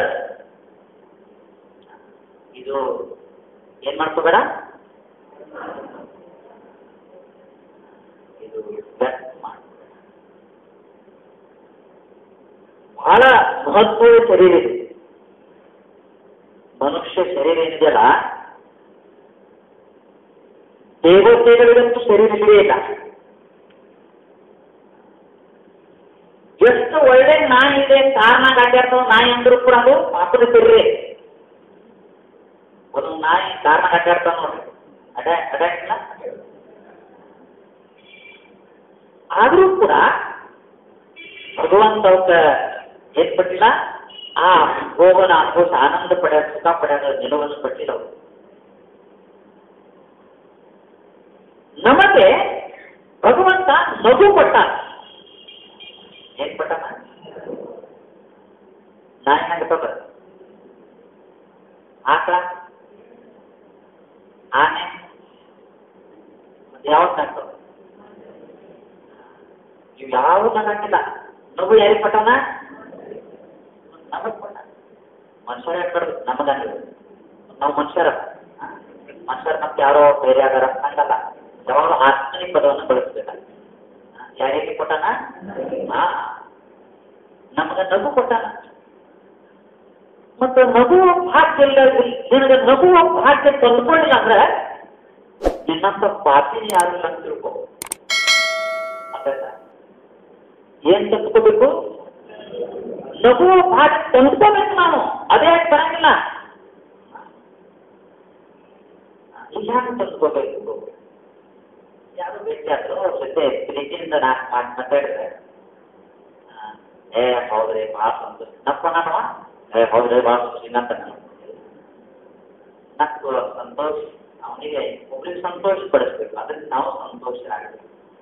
ಇದು ಏನ್ ಮಾಡ್ಕೋಬೇಡ ಇದು ವ್ಯಕ್ತ ಮಾಡ್ತಾರೆ ಬಹಳ ಮಹತ್ವದ ಶರೀರ ಇದೆ ಮನುಷ್ಯ ಶರೀರ ಏನಿದೆಯಲ್ಲ ದೇವತೆಗಳಿಗಂತೂ ಶರೀರ ಇಲ್ಲವೇ ಇಲ್ಲ ಎಷ್ಟು ಒಳ್ಳೆ ನಾಯಿ ಇದೆ ಕಾರ್ನಾಗ ಅಡ್ಡಾಡ್ತಾವ ನಾಯಿ ಅಂದ್ರೂ ಕೂಡ ಅದು ಪಾಪದ ಶರೀರ ಒಂದು ನಾಯಿ ಕಾರ್ನಾಗ ಅಡ್ಡಾಡ್ತಾವ ನೋಡ್ರಿ ಅಡ್ಡಾ ಅಡ್ಡಾಡಿಲ್ಲ ಆದರೂ ಕೂಡ ಭಗವಂತ ಅವಕ್ಕ ಏನ್ ಪಟ್ಟಿಲ್ಲ ಆ ಭೋಗನ ಅನುಭವಿಸ ಆನಂದ ಪಡೆಯೋದು ಸುಖ ಪಡೆಯೋದು ನಿಲುವನ್ನು ಪಟ್ಟಿಲ್ಲ ಅವ್ರು. ನಮಗೆ ಭಗವಂತ ನಗು ಕೊಟ್ಟ ಏನ್ ಪಟ್ಟನ ನಾಯಿ ನಗ್ತದ ಆಕಳ ಆನೆ ಯಾವತ್ತು ನಗ್ತದ ಇವು ಯಾವುದು ನಗಂಗಿಲ್ಲ ನಗು ಯಾರಿಗೆ ಪಟ್ಟನ ನಮಗ್ ಪಟ್ಟ ಮನುಷ್ಯರ ಯಾಕಡ್ದು ನಮಗಂಗಿಲ್ಲ ನಾವು ಮನುಷ್ಯರ ಮನುಷ್ಯರ ಮತ್ತೆ ಯಾರೋ ಬೇರೆ ಯಾರ ಹಂಗಲ್ಲ ಯಾವಾಗಲೂ ಆತ್ಮನಿಕ ಪದವನ್ನು ಬಳಸ್ಬೇಕ ಯಾರಿಗೆ ಕೊಟ್ಟಾನ ಹಾ ನಮಗ ನಗು ಕೊಟ್ಟಾನ ಮತ್ತೆ ನಗು ಭಾಗ್ಯ ಇಲ್ಲ ನಿನಗೆ ನಗು ಭಾಗ್ಯ ತಂದ್ಕೊಂಡಿಲ್ಲ ಅಂದ್ರೆ ನಿನ್ನಂತ ಪಾಪಿನಿ ಯಾರಿಲ್ಲ ಅಂತ ತಿಳ್ಕೊ ಅರ್ಥಾಯ್ತಾ? ಏನ್ ತಂದ್ಕೋಬೇಕು ನಗು ಭಾಗ್ಯ ತಂದ್ಕೋಬೇಕು ನಾನು ಅದೇ ಯಾಕೆ ಬರಂಗಿಲ್ಲ ಯಾಕೆ ತಂದ್ಕೋಬೇಕು ಯಾರು ಭೇಟಿಯಾದ್ರು ಅವ್ರ ಜೊತೆ ಪ್ರೀತಿಯಿಂದ ನಾಲ್ಕು ಮಾತು ಮಾತಾಡಿದ್ರೆ ಆ, ಏ ಹೌದ್ರಿ ಭಾಳ ಸಂತೋಷ ನಪ್ಪ ನಾನವ ಏ ಹೌದ್ರಿ ಭಾಳ ಖುಷಿ ಅಂತ ನಕ್ಕು ಸಂತೋಷ ಅವನಿಗೆ ಒಬ್ರಿಗೆ ಸಂತೋಷ ಪಡಿಸ್ಬೇಕು ಅದಕ್ಕೆ ನಾವು ಸಂತೋಷರಾಗಬೇಕು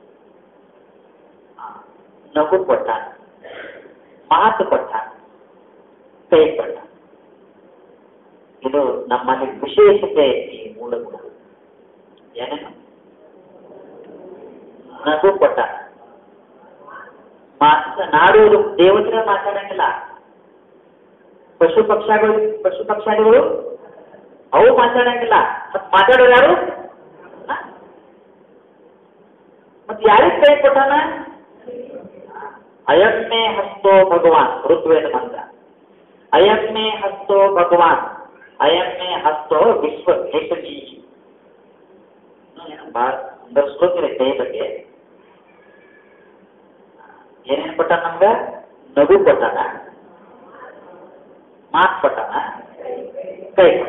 ಆ, ನಗು ಕೊಟ್ಟ ಮಾತು ಕೊಟ್ಟ ಕೈ ಕೊಟ್ಟ ಇದು ನಮ್ಮಲ್ಲಿ ವಿಶೇಷತೆ ಈ ಮೂಲ ಗುಣ ಏನೇನು ನಗು ಕೊಟ್ಟ ಮಾತನಾಡುವುದು ದೇವತೆಗಳ ಮಾತಾಡಂಗಿಲ್ಲ ಪಶು ಪಕ್ಷಾಗಳು ಪಶು ಪಕ್ಷಾದಿಗಳು ಅವು ಮಾತಾಡಂಗಿಲ್ಲ ಮತ್ ಮಾತಾಡೋರು ಯಾರು ಹ? ಮತ್ ಯಾರಿಗೆ ಕೈ ಕೊಟ್ಟಾನ ಅಯಮ್ಮೆ ಹಸ್ತೋ ಭಗವಾನ್ ಋಗ್ವೇದ ಮಂತ್ರ ಅಯಮ್ಮೆ ಹಸ್ತೋ ಭಗವಾನ್ ಅಯಮ್ಮೆ ಹಸ್ತೋ ವಿಶ್ವ ಏಕಜೀ ಬಹಳ ಸುಂದರ ಶ್ಲೋಕ ಇದೆ ಕೈ ಬಗ್ಗೆ ಏನೇನು ಕೊಟ್ಟಾನ ನಮ್ಗ ನಗು ಕೊಟ್ಟಾನ ಮಾತು ಕೊಟ್ಟಾನ ಕೈ ಕೊಟ್ಟಾನ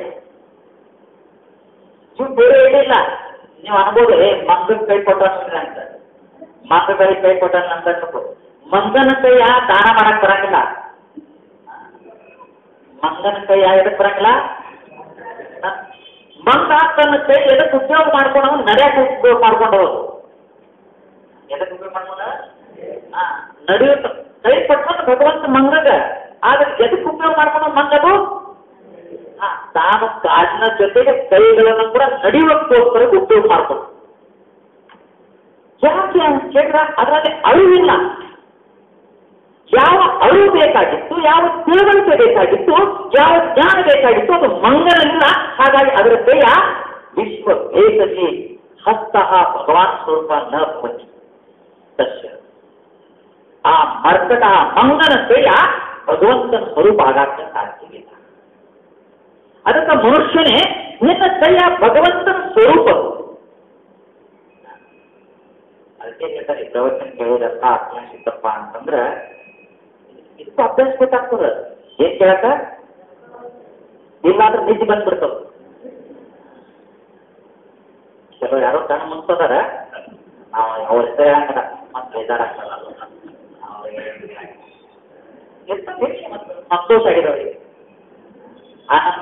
ಇವು ಬೇರೆ ಏನಿಲ್ಲ ನೀವು ಅನ್ಬೋದು ಏ ಮಂಗನ ಕೈ ಕೊಟ್ಟಾನ ಅಂತ ಮಂಗ ಕೈ ಕೈ ಕೊಟ್ಟಾನ ಅಂತ ಅನ್ಬೇಕು ಮಂಗನ ಕೈ ಯಾ ದಾನ ಮಾಡಕ್ ಬರಂಗಿಲ್ಲ ಮಂಗನ ಕೈ ಯಾ ಎದಕ್ ಬರಂಗಿಲ್ಲ ಹ? ಮಂಗ ತನ್ನ ಕೈ ಎದಕ್ ಉಪಯೋಗ ಮಾಡ್ಕೊಂಡು ನಡೆಯಕ್ಕೆ ಉಪಯೋಗ ಮಾಡ್ಕೊಂಡು ಹೋದು ಎದಕ್ ಉಪಯೋಗ ಮಾಡ್ಕೊಂಡ ಹಾ ನಡೆಯುತ್ತ ಕೈ ಕೊಟ್ಕೊಂಡು ಭಗವಂತ ಮಂಗಗ ಆದ್ರೆ ಎದಕ್ ಉಪಯೋಗ ಮಾಡ್ಕೊಂಡು ಮಂಗದು ಹಾ ತಾನು ಕಾಜಿನ ಜೊತೆಗೆ ಕೈಗಳನ್ನು ಕೂಡ ನಡೆಯುವಕ್ಕೋಸ್ಕರ ಉಪಯೋಗ ಮಾಡ್ಕೊಂಡು ಯಾಕೆ ಅಂತ ಕೇಳಿದ್ರೆ ಅದರಲ್ಲಿ ಅರಿವಿಲ್ಲ ಯಾವ ಅರಿವು ಬೇಕಾಗಿತ್ತು ಯಾವ ತಿಳುವಳಿಕೆ ಬೇಕಾಗಿತ್ತು ಯಾವ ಜ್ಞಾನ ಬೇಕಾಗಿತ್ತು ಅದು ಮಂಗನಿಲ್ಲ ಹಾಗಾಗಿ ಅದರ ಕೈಯ ವಿಶ್ವ ಏಕಸಿ ಹಸ್ತಃ ಭಗವಾನ್ ಸ್ವರೂಪ ನ ಭವತಿ ತಸ್ಯ ಆ ಮರ್ಕಟ ಮಂಗನ ಕೈಯ ಭಗವಂತನ ಸ್ವರೂಪ ಆಗಕ್ಕೆ ಸಾಧ್ಯವಿಲ್ಲ ಅದಕ್ಕೆ ಮನುಷ್ಯನೇ ನಿನ್ನ ಕೈಯ ಭಗವಂತನ ಸ್ವರೂಪ ಅದಕ್ಕೆ ಹೇಳ್ತಾರೆ ಈ ಪ್ರವಚನ ಕೇಳಿದಪ್ಪ ಅಜ್ಞಾನ ಸಿದ್ದಪ್ಪ ಅಂತಂದ್ರೆ ಇದಕ್ಕೂ ಅಭ್ಯಾಸ ಬೇಕಾಗ್ತದ ಏನ್ ಕೇಳಕ ಇಲ್ಲಾಂದ್ರೆ ನಿದ್ದೆ ಬಂದ್ಬಿಡ್ತದ ಕೆಲವು ಯಾರೋ ಕಣ್ಣು ಮುಂತದಾರ ನಾವು ಅವ್ರ ಹೆಸರು ಹೇಳಂಗಿಲ್ಲ ಮತ್ತೆ ಬೇಜಾರಾಗ್ತದ ಇರ್ತದೆ ಸಂತೋಷ ಆಗಿರೋರಿಗೆ ಆನಂದ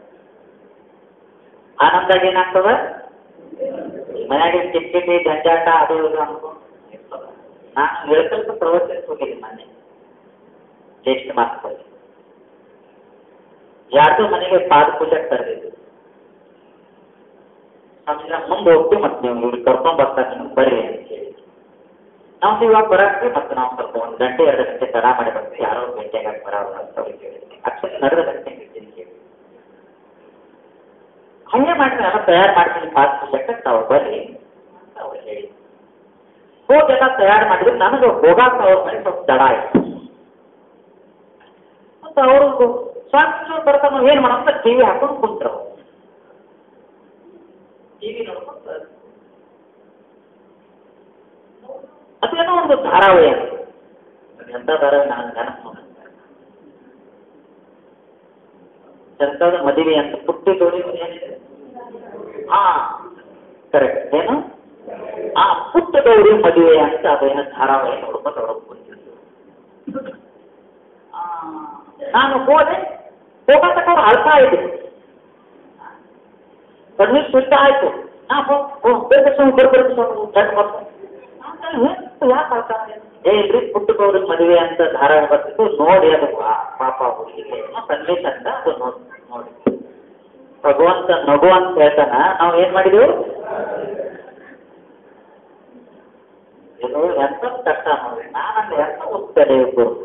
ಆನಂದ ಏನಾಗ್ತದ ಮನೆಯಾಗ ಕಿಟ್ಕಿಟಿ ಜಂಜಾಟ ಅದು ಇದು ಅನ್ಕೊಂಡು ಇರ್ತದ ನಾನು ಹೇಳ್ಕಲ್ಪ ಪ್ರವಚನಕ್ಕೆ ಹೋಗಿದ್ದೀನಿ ಮೊನ್ನೆ ಜ್ಯೇಷ್ಠ ಮಾಸದಲ್ಲಿ ಯಾರ್ದೋ ಮನೆಗೆ ಪಾದ ಪೂಜೆ ಕರೆದಿದ್ದು ನಮ್ಗೆ ಮುಂದೆ ಹೋಗ್ತೀವಿ ಮತ್ತೆ ನೀವು ಇವ್ರಿಗೆ ಕರ್ಕೊಂಡ್ ಬರ್ತಾರೆ ನಿಮ್ಗೆ ಬರ್ರಿ ಅಂತ ಹೇಳಿ ನಾವು ಇವಾಗ ಬರಾಕ್ತೀವಿ ಮತ್ತೆ ನಾವು ಸ್ವಲ್ಪ ಒಂದು ಗಂಟೆ ಎರಡು ಗಂಟೆ ತಡ ಮಾಡಿ ಬರ್ತೀವಿ ಯಾರೋ ಭೇಟಿಯಾಗ ಬರೋರು ಅಂತ ಅವ್ರಿಗೆ ಹೇಳಿದ್ವಿ ಅಕ್ಷರ ನಡೆದ ಗಂಟೆ ಇರ್ತೀನಿ ಕೇಳಿ ಹಂಗೆ ಮಾಡ್ತೀನಿ ಎಲ್ಲ ತಯಾರು ಮಾಡ್ತೀನಿ ಪಾದ ಪೂಜೆಕ್ಕೆ ತಾವು ಬರ್ರಿ ಅಂತ ಅವ್ರು ಹೇಳಿ ಹೋಗೆಲ್ಲ ತಯಾರು ಮಾಡಿದ್ರು ನನಗೆ ಹೋಗಾಕ ಅವ್ರ ಮನೆ ಸ್ವಲ್ಪ ದಡ ಆಯ್ತು ಮತ್ತು ಅವರು ಸ್ವಾಮಿ ಬರ್ತಾನ ಏನ್ ಮಾಡಂತ ಟಿವಿ ಹಾಕೊಂಡು ಕುಂತ್ರ ಟಿವಿ ನೋಡ್ಕೊಂತ ಅದೇನೋ ಒಂದು ಧಾರಾವಾಹಿ ಅದು ಅದು ಎಂತ ಧಾರಾವಾಹಿ ನಾನು ನೆನಪು ಎಂತದ ಮದುವೆ ಅಂತ ಪುಟ್ಟಿ ಜೋಡಿ ಏನಿದೆ ಹಾ ಕರೆಕ್ಟ್ ಏನು ಆ ಪುಟ್ಟ ಗೌರಿ ಮದುವೆ ಅಂತ ಅದೇನ ಧಾರಾವಾಹಿ ನೋಡ್ಕೊಂಡು ನೋಡ್ಕೊಂಡು ನಾನು ಹೋದೆ ಹೋಗತಕ್ಕ ಅವ್ರು ಅಳ್ತಾ ಇದ್ದೆ ಕಣ್ಣೀರು ಸುತ್ತ ಆಯ್ತು ನಾ ಬೇರೆ ಸ್ವಾಮಿ ಬರ್ಬೇಕು ಸ್ವಾಮಿ ಗಂಡು ಮಕ್ಕಳು ಯಾಕೆ ಅಳ್ತಾ ಏ ಇಲ್ರಿ ಪುಟ್ಟ ಗೌರಿ ಮದುವೆ ಅಂತ ಧಾರಾವಾಹಿ ಬರ್ತಿತ್ತು ನೋಡಿ ಅದು ಆ ಪಾಪ ಹುಡುಗಿಗೆ ಏನೋ ಸಂದೇಶ ಅಂತ ಅದು ನೋಡಿ ನೋಡಿ ಭಗವಂತ ನಗು ಅಂತ ಹೇಳ್ತಾನ ನಾವು ಏನ್ ಮಾಡಿದೆವು ಇದು ಎಂತ ಕಷ್ಟ ನೋಡಿ ನಾನಲ್ಲಿ ಎಂತ ಹೋಗ್ತಾರೆ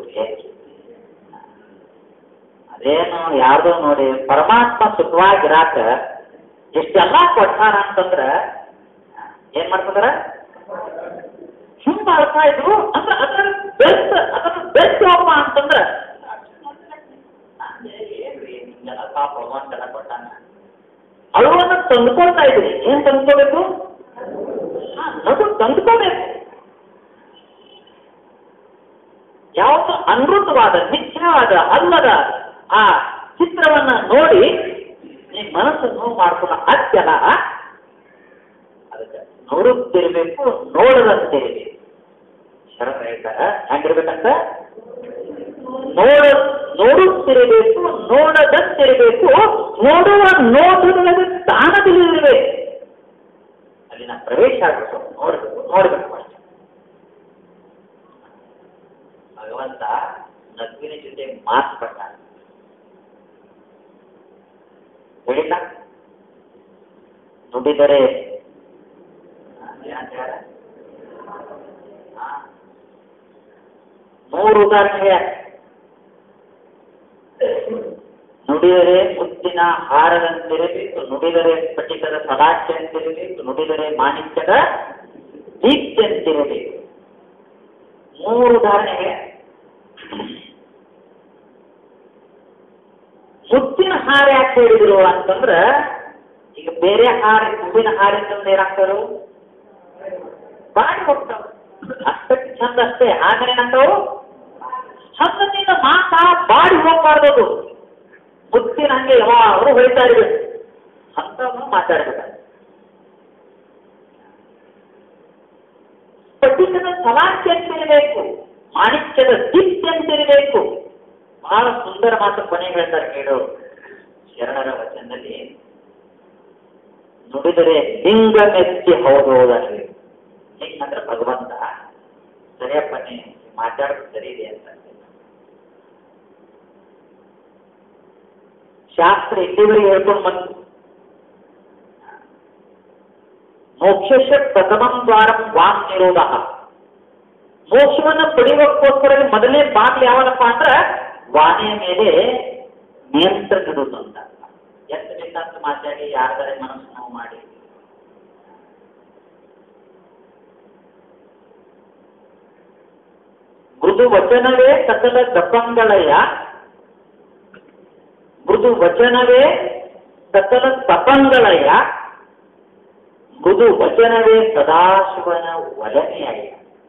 ಅದೇನು ಯಾರ್ದೋ ನೋಡಿ ಪರಮಾತ್ಮ ಸುಖವಾಗಿರಾಕ ಇಷ್ಟೆಲ್ಲ ಕೊಟ್ಟಾರ ಅಂತಂದ್ರ ಏನ್ ಮಾಡ್ತದಾರ ಹಿಂಗ್ ಮಾಡ್ತಾ ಇದ್ರು ಅಂದ್ರೆ ಅದ್ರ ಬೆಸ್ಟ್ ಅದ್ರ ಬೆಸ್ಟ್ ಒಬ್ಬ ಅಂತಂದ್ರ ಏನ್ರಿ ನಿಮ್ಗೆಲ್ಲ ಪಾಪ ಭಗವಂತನ ಕೊಟ್ಟಾನ ಅಳುವನ್ನ ತಂದ್ಕೊಳ್ತಾ ಇದ್ರಿ ಏನ್ ತಂದ್ಕೋಬೇಕು ಹಾ, ನಗು ತಂದ್ಕೋಬೇಕು ಯಾವುದು ಅನೃತವಾದ ಮಿಥ್ಯವಾದ ಅಲ್ಲದ ಆ ಚಿತ್ರವನ್ನ ನೋಡಿ ನಿಮ್ಮ ಮನಸ್ಸು ನೋವು ಮಾಡ್ಕೊಳ್ಳೋ ಅತ್ಯಲ್ಲ ಅದಕ್ಕೆ ನೋಡುತ್ತಿರಬೇಕು ನೋಡದಂತಿರಬೇಕು ಶರಣ ಹೇಳ್ತಾರ ಹೆಂಗಿರ್ಬೇಕಂತ ನೋಡ ನೋಡುತ್ತಿರಬೇಕು ನೋಡದಂತಿರಬೇಕು ನೋಡುವ ನೋಟದ ಸ್ಥಾನದಲ್ಲಿರಬೇಕು ಅಲ್ಲಿನ ಪ್ರವೇಶ ಆಗಬೇಕು ನೋಡಬೇಕು ನೋಡಬೇಕು ಅಷ್ಟೇ ಭಗವಂತ ನಗುವಿನ ಜೊತೆ ಮಾತು ಪಟ್ಟ ಹೇಳಿಲ್ಲ ನುಡಿದರೆ ಏನಂತ ಹೇಳ? ಹಾ. ಮೂರು ಉದಾಹರಣೆಗೆ ನುಡಿದರೆ ಮುತ್ತಿನ ಹಾರದಂತಿರಬೇಕು ನುಡಿದರೆ ಸ್ಫಟಿಕದ ಸದಾಚ್ಯಂತಿರಬೇಕು ನುಡಿದರೆ ಮಾಣಿಕ್ಯದ ದೀಪ್ತಿಯಂತಿರಬೇಕು ಮೂರು ಉದಾಹರಣೆಗೆ ಮುತ್ತಿನ ಹಾರ ಯಾಕೆ ಹೇಳಿದ್ರು ಅಂತಂದ್ರ ಈಗ ಬೇರೆ ಹಾರ ಹೂವಿನ ಹಾರ ಅಂತಂದ್ರೆ ಏನಾಗ್ತಾರು ಬಾಡಿ ಹೋಗ್ತಾವ ಅಷ್ಟಕ್ಕೆ ಚಂದ ಅಷ್ಟೇ ಆದ್ರೆ ಏನಂತಾವು ಚಂದದಿಂದ ಮಾತಾ ಬಾಡಿ ಹೋಗ್ಬಾರ್ದು ಮುತ್ತಿನ ಹಂಗೆ ಯಾವಾಗಲೂ ಹೊಳಿತಾ ಇರ್ಬೇಕು ಅಂತವನು ಮಾತಾಡ್ಬೇಕು ಸ್ಫಟಿಕದ ಸಲಾಖೆ ಅಂತಿರಬೇಕು ಮಾಣಿಕ್ಯದ ದೀಪ್ತಿ ಅಂತಿರಬೇಕು ಬಹಳ ಸುಂದರ ಮಾತು ಕೊನೆ ಹೇಳ್ತಾರೆ ಕೇಳು ಶರಣರ ವಚನದಲ್ಲಿ ನುಡಿದರೆ ಲಿಂಗ ಮೆಚ್ಚಿ ಹೌದು ಹೌದಲ್ರಿ ಲಿಂಗ ಅಂದ್ರೆ ಭಗವಂತ ಸರಿಯಪ್ಪ ನೀ ಮಾತಾಡೋದು ಸರಿ ಇದೆ ಅಂತ ಶಾಸ್ತ್ರ ಇಲ್ಲಿವರೆಗೆ ಹೇಳ್ಕೊಂಡು ಬಂತು ಮೋಕ್ಷ ಪ್ರಥಮಂ ದ್ವಾರಂ ವಾಕ್ ನಿರೋಧ ಮೋಕ್ಷವನ್ನ ಪಡೆಯೋಕ್ಕೋಸ್ಕರ ಮೊದಲನೇ ಬಾಗಿಲು ಯಾವನಪ್ಪ ಅಂದ್ರೆ ವಾಣಿಯ ಮೇಲೆ ನಿಯಂತ್ರಣ ಇಡುವುದು ಅಂತ ಎಷ್ಟು ಬೇಕಾದ ಮಾತಾಡಿ ಯಾರ್ದಾರೆ ಮನಸ್ಸು ನೋವು ಮಾಡಿ ಮೃದು ವಚನವೇ ಸಕಲ ದಪ್ಪಂಗಳಯ್ಯ ಮೃದು ವಚನವೇ ಸಕಲ ತಪಂಗಳಯ್ಯ ಮೃದು ವಚನವೇ ಸದಾಶಿವನ ಒಲನೆಯಯ್ಯ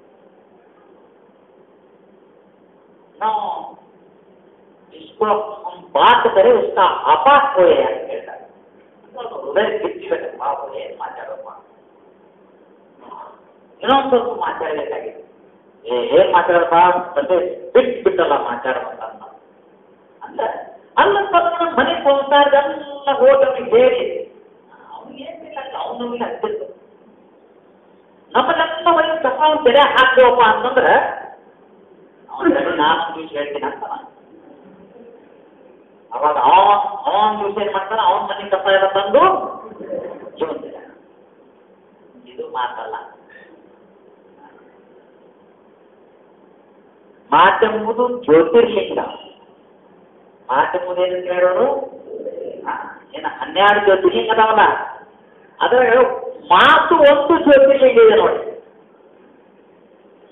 ನಾವು इसको हम बात करें उसका आपात होए ಅಂತ ಹೇಳ್ತಾರೆ ಅದು ಹೃದಯ ಬಿಚ್ಚಿಬೇಕಪ್ಪ ಅವ್ರು ಏನ್ ಮಾತಾಡಪ್ಪ ಇನ್ನೊಂದು ಸ್ವಲ್ಪ ಮಾತಾಡಬೇಕಾಗಿದೆ ಏ ಏನ್ ಮಾತಾಡಪ್ಪ ಮತ್ತೆ ಬಿಟ್ಟು ಬಿಟ್ಟಲ್ಲ ಮಾತಾಡುವಂತ ಅಂದ್ರೆ ಅಲ್ಲ ನಮ್ಮ ಮನೆ ಸಂಸಾರದೆಲ್ಲ ಹೋದವನಿಗೆ ಹೇಳಿ ಅವ್ನಿಗೆ ಏನ್ ಬೇಕಾಗಿಲ್ಲ ಅವನಿಗೆ ಹತ್ತಿತ್ತು ನಮ್ಮನ್ನೆಲ್ಲ ಮನೆ ಕಸ ಅವ್ನು ತೆರೆ ಹಾಕ್ತೇವಪ್ಪ ಅಂತಂದ್ರೆ ಅವನ ನಾನು ವಿಷಯ ಹೇಳ್ತೀನಿ ಅಂತ ನಾನು. ಅವಾಗ ಅವನ್ ಅವನ್ ದಿವಸ ಏನ್ ಮಾಡ್ತಾನೆ ಅವನ್ ಮನೆ ಕಸ ಎಲ್ಲ ತಂದು ಇವನ್ ಇದು ಮಾತಲ್ಲ ಮಾತೆಂಬುದು ಜ್ಯೋತಿರ್ಲಿಂಗ ಮಾತೆಂಬುದು ಏನಂತ ಹೇಳೋರು ಆ, ಏನ ಹನ್ನೆರಡು ಜ್ಯೋತಿರ್ಲಿಂಗ ಅದಾವಲ್ಲ ಅದ್ರಾಗ ಮಾತು ಒಂದು ಜ್ಯೋತಿರ್ಲಿಂಗ ಇದೆ ನೋಡಿ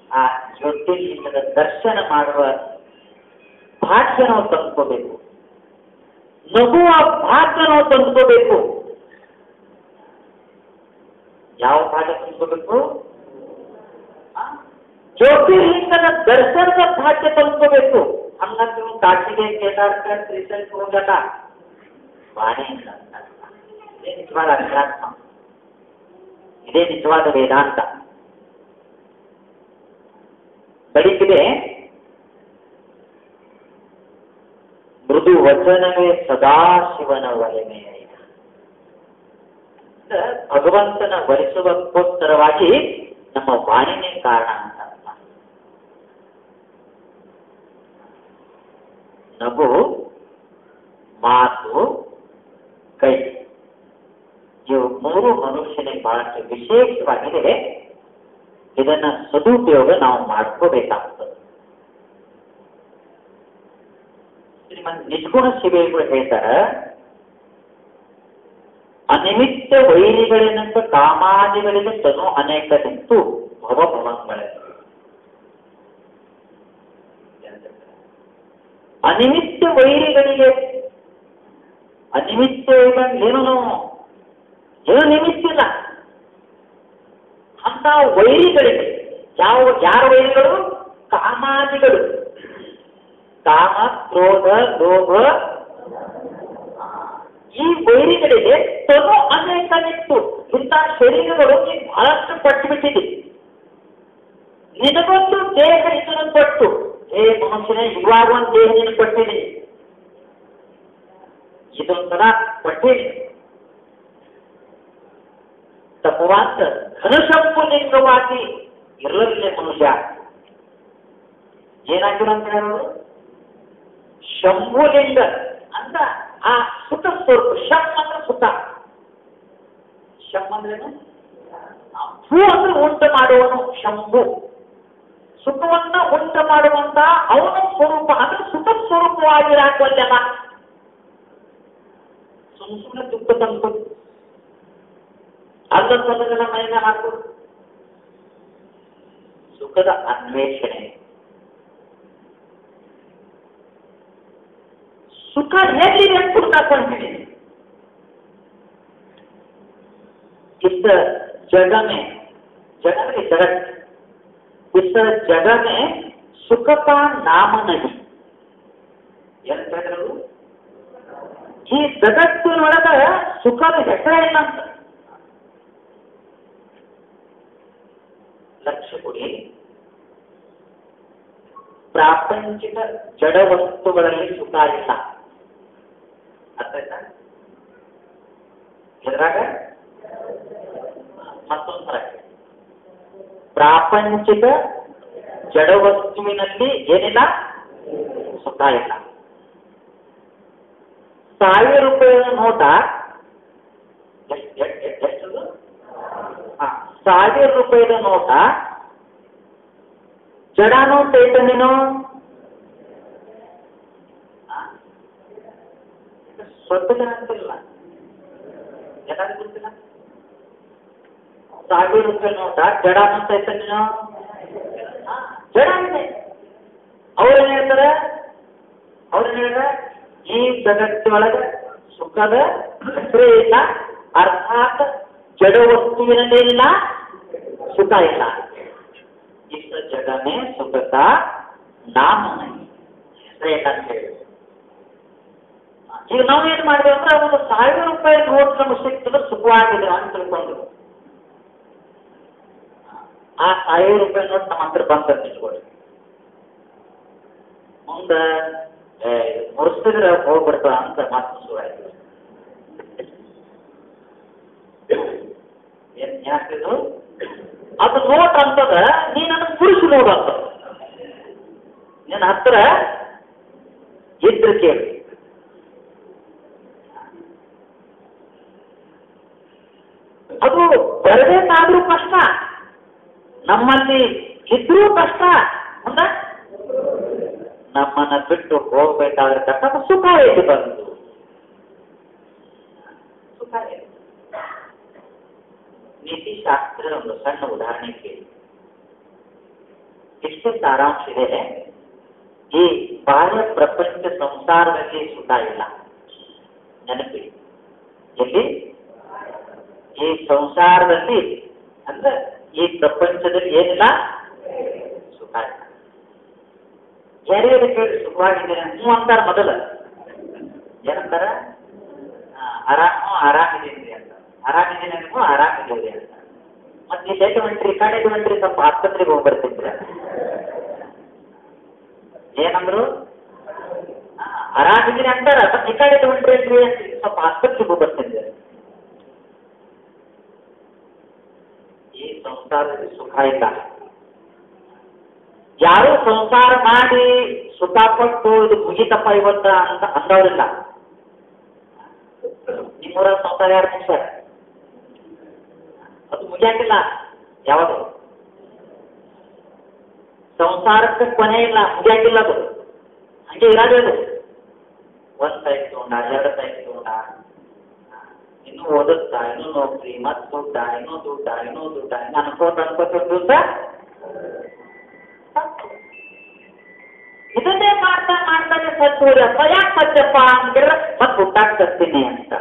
ಆ ಜ್ಯೋತಿರ್ಲಿಂಗದ ದರ್ಶನ ಮಾಡುವ ಭಾಗ್ಯ ನಾವು ತಂದ್ಕೋಬೇಕು ನಗುವ ಭಾಗ್ಯ ನಾವು ತಂದ್ಕೋಬೇಕು ಯಾವ ಭಾಗ್ಯ ತಂದ್ಕೋಬೇಕು ಆ? ಜ್ಯೋತಿರ್ಲಿಂಗದ ದರ್ಶನದ ಭಾಗ್ಯ ತಂದ್ಕೋಬೇಕು ಹಂಗಂತ ನೀವು ಕಾಶಿಗೆ ಕೇದಾರ್ಕ ಶ್ರೀಶೈಲಕ್ಕೆ ಹೋಗಲ್ಲ ಬಾಣೆಯಿಂದ ಇದೇ ನಿಜವಾದ ಅಧ್ಯಾತ್ಮ ಇದೇ ನಿಜವಾದ ವೇದಾಂತ ಬಳಿಕಿದೆ ಮೃದು ವಚನವೇ ಸದಾಶಿವನ ಒಲೆಮೆಯ ಭಗವಂತನ ವರಿಸುವಕ್ಕೋಸ್ಕರವಾಗಿ ನಮ್ಮ ವಾಣಿನೇ ಕಾರಣ ಅಂತ ಅರ್ಥ. ನಗು ಮಾತು ಕೈ ಇವು ಮೂರು ಮನುಷ್ಯನಿಗೆ ಬಹಳಷ್ಟು ವಿಶೇಷವಾಗಿದೆ ಇದನ್ನ ಸದುಪಯೋಗ ನಾವು ಮಾಡ್ಕೋಬೇಕಾಗ್ತದೆ ಶ್ರೀಮಂತ ನಿಜಗುಣ ಶಿವೆಗಳು ಹೇಳ್ತಾರ ಅನಿಮಿತ್ತ ವೈರಿಗಳಿನಂತ ಕಾಮಾದಿಗಳಿಗೆ ತನು ಅನೇಕ ನಿಂತು ಭವಭವಂಗಳ ಅನಿಮಿತ್ತ ವೈರಿಗಳಿಗೆ ಅನಿಮಿತ್ತ ಏನು ನಾವು ಏನು ನಿಮಿತ್ತ ಇಲ್ಲ ಅಂತ ವೈರಿಗಳಿಗೆ ಯಾವ ಯಾರ ವೈರಿಗಳು ಕಾಮಾದಿಗಳು ಕಾಮ ಕ್ರೋಧ ಲೋಭ ಈ ವೈರಿಗಳಿಗೆ ತನು ಅನೇಕ ನಿತ್ತು ಇಂಥ ಶರೀರಗಳು ನೀನು ಬಹಳಷ್ಟು ಪಟ್ಟು ಬಿಟ್ಟಿದೆ ನಿನಗೊಂದು ದೇಹ ಇದನ್ನು ಪಟ್ಟು ಏ ಮನುಷ್ಯನೇ ಇವಾಗ ಒಂದು ದೇಹ ನೀನು ಕೊಟ್ಟಿದ್ದೀನಿ ಇದೊಂಥರ ಕೊಟ್ಟಿದ್ದೀನಿ ತಪವಾಂತ ಘನಶಂಪು ಲಿಂಗವಾಗಿ ಇರಲಿಲ್ಲ ಮನುಷ್ಯ ಏನಾಗಿರೋ ಅಂತ ಹೇಳೋದು ಶಂಭುಲಿಂಗ ಅಂತ ಆ ಸುಖ ಸ್ವರೂಪ ಶಂ ಅಂದ್ರೆ ಸುಖ ಶಂ ಅಂದ್ರೇನು ಆ ಭೂ ಅಂದ್ರೆ ಉಂಟು ಮಾಡುವನು ಶಂಭು ಸುಖವನ್ನ ಉಂಟು ಮಾಡುವಂತ ಅವನ ಸ್ವರೂಪ ಅಂದ್ರೆ ಸುಖ ಸ್ವರೂಪವಾಗಿರಾಕಲ್ಲ ಸುಮ್ ಸುಮ್ಮನೆ ದುಃಖ ತಂದು ಅಲ್ಲದಲ್ಲ ಮೈನ ಹಾಕು ಸುಖದ ಅನ್ವೇಷಣೆ ಸುಖ ಎಲ್ಲಿದೆ ಅಂತ ಹುಡುಕಾಕೊಂಡು इस जगह में जगह के जगत इस जगह में सुख का नाम नहीं ಏನಂತ ಹೇಳಿದ್ರು ಈ ಜಗತ್ತಿನೊಳಗ ಸುಖದ ಹೆಸರೇ ಇಲ್ಲ ಅಂತ ಲಕ್ಷ್ಯ ಕೊಡಿ ಪ್ರಾಪಂಚಿಕ ಜಡ ವಸ್ತುಗಳಲ್ಲಿ ಸುಖ ಇಲ್ಲ ಅರ್ಥ ಆಯ್ತಾ ಎದ್ರಾಗ ಮತ್ತೊಂದು ಥರ ಪ್ರಾಪಂಚಿಕ ಜಡ ವಸ್ತುವಿನಲ್ಲಿ ಏನಿಲ್ಲ ಸುಖ ಇಲ್ಲ ಸಾವಿರ ರೂಪಾಯಿಯ ನೋಟ ಎಷ್ಟ್- ಎಷ್ಟ್- ಎಷ್ಟ್- ಎಷ್ಟದು ಹಾ, ಸಾವಿರ ರೂಪಾಯಿದ ನೋಟ ಜಡಾನೋ ಚೈತನ್ಯನೋ ಆ? ಸ್ವಲ್ಪ ಜನ ಅಂತಿಲ್ಲ ಎಲ್ಲರಿಗೂ ಗೊತ್ತಿಲ್ಲ ಸಾವಿರ ರೂಪಾಯಿ ನೋಟ ಜಡಾನೋ ಚೈತನ್ಯನೋ ಆ, ಜಡ ಇದೆ ಅವ್ರೇನ್ ಹೇಳ್ತಾರೆ ಅವ್ರೇನ್ ಹೇಳ್ತಾರೆ ಈ ಜಗತ್ತಿನೊಳಗೆ ಸುಖದ ಹೆಸರೇ ಇಲ್ಲ ಅರ್ಥಾತ್ ಜಡ ವಸ್ತುವಿನಲ್ಲೇನಿಲ್ಲ ಸುಖ ಇಲ್ಲ इस जगह में सुख का नाम नहीं ಹೆಸರೇ ಇಲ್ಲ ಅಂತ ಹೇಳಿ ಈಗ ನಾವು ಏನ್ ಮಾಡಿದ್ವಿ ಅಂದ್ರೆ ಒಂದು ಸಾವಿರ ರೂಪಾಯಿ ನೋಟ್ ನಮ್ಗೆ ಸಿಕ್ಕಿದ್ರೆ ಸುಖವಾಗಿದೆ ಅಂತ ತಿಳ್ಕೊಂಡು ಆ ಸಾವಿರ ರೂಪಾಯಿ ನೋಟ್ ನಮ್ಮ ಹತ್ರ ಬಂತ ನಿಲ್ಕೊಳ್ಳಿ ಮುಂದೆ ಮುರಿಸಿದ್ರೆ ಹೋಗ್ಬಿಡ್ತಾವ ಅಂತ ಮಾತು ಶುರುವಾಯ್ತು ಏನ್ ಏನಾಗ್ತಿದ್ದು ಅದು ನೋಟ್ ಅಂತದ ನೀ ನನಗೆ ಪುರುಷ ನೋಡು ಅಂತ ನಿನ್ನ ಹತ್ರ ಇದ್ರೆ ಕೇಳಿ ಅದು ಬರಬೇಕಾದ್ರೂ ಕಷ್ಟ ನಮ್ಮಲ್ಲಿ ಇದ್ರೂ ಕಷ್ಟ ಮುಂದ ನಮ್ಮನ್ನ ಬಿಟ್ಟು ಹೋಗ್ಬೇಕಾದ್ರೆ ಕಷ್ಟ ಅದು ಸುಖ ಏಕೆ ಬಂತು ಸುಖ ಏಕೆ? ನೀತಿಶಾಸ್ತ್ರದ ಒಂದು ಸಣ್ಣ ಉದಾಹರಣೆ ಕೇಳಿ ಇಷ್ಟು ಸಾರಾಂಶ ಇದೆ ಈ ಬಾಹ್ಯ ಪ್ರಪಂಚ ಸಂಸಾರದಲ್ಲಿ ಸುಖ ಇಲ್ಲ ನೆನಪಿಡಿ ಎಲ್ಲಿ ಈ ಸಂಸಾರದಲ್ಲಿ ಅಂದ್ರೆ ಈ ಪ್ರಪಂಚದಲ್ಲಿ ಏನಿಲ್ಲ ಸುಖ ಇಲ್ಲ ಯಾರ್ಯಾರು ಕೇಳಿ ಸುಖವಾಗಿದ್ದೀರಿ ಹ್ಞೂ ಅಂತಾರ ಮೊದಲ ಏನಂತಾರ ಆ, ಆರಾಮ್ ಹ್ಞೂ ಆರಾಮಿದ್ದೀನಿ ಅಂತ ಆರಾಮಿದ್ದೀನಿ ಅಂದ್ರೆ ಆರಾಮಿದ್ದೀವಿ ಅಂತ ಮತ್ತೆ ಇಲ್ಲಿ ಎಲ್ಲಿ ಹೊಂಟ್ರಿ ಈ ಕಡೆಗೆ ಹೊಂಟ್ರಿ ಸ್ವಲ್ಪ ಆಸ್ಪತ್ರೆಗೆ ಹೋಗಿ ಬರ್ತಿದ್ರ ಏನಂದ್ರು ಆ, ಆರಾಮಿದ್ದೀನಿ ಅಂತಾರ ಮತ್ತೆ ಈ ಕಡೆಗೆ ಹೊಂಟ್ರಿ ಅಲ್ರಿ ಅಂತ ಸ್ವಲ್ಪ ಆಸ್ಪತ್ರೆಗೆ ಹೋಗಿ ಬರ್ತಿದ್ದೆ ಈ ಸಂಸಾರದಲ್ಲಿ ಸುಖ ಇಲ್ಲ ಯಾರು ಸಂಸಾರ ಮಾಡಿ ಸುಖ ಪಟ್ಟು ಇದು ಮುಗಿತಪ್ಪ ಇವತ್ತ ಅಂತ ಅಂದವರಿಲ್ಲ ನಿಮ್ಮೂರ ಸಂಸಾರ ಯಾರು ಮುಗಿಸ್ಯಾರ ಅದು ಮುಗಿಯಂಗಿಲ್ಲ ಯಾವುದು ಸಂಸಾರಕ್ಕೆ ಕೊನೆ ಇಲ್ಲ ಮುಗಿಯಂಗಿಲ್ಲ ಅದು ಹಂಗೆ ಇರೋದೇ ಅದು ಒಂದ್ ಸೈಡ್ ತಗೊಂಡ ಎರಡು ಸೈಡ್ ತಗೊಂಡ ಇನ್ನು ಓದುತ್ತಾ ಇನ್ನು ನೌಕರಿ ಮತ್ ದುಡ್ಡ ಇನ್ನೂ ದುಡ್ಡ ಇನ್ನೂ ದುಡ್ಡ ಇನ್ನು ಅನ್ಕೋತ ಅನ್ಕೋತ ದಿವಸ ಇದನ್ನೇ ಮಾಡ್ತಾ ಮಾಡ್ತಾನೆ ಸತ್ತು ಹೋದ್ಯಪ್ಪ ಯಾಕೆ ಸತ್ತಪ್ಪ ಅಂತಿದ್ರೆ ಮತ್ತೆ ಹುಟ್ಟಾಕ್ ಸತ್ತೀನಿ ಅಂತ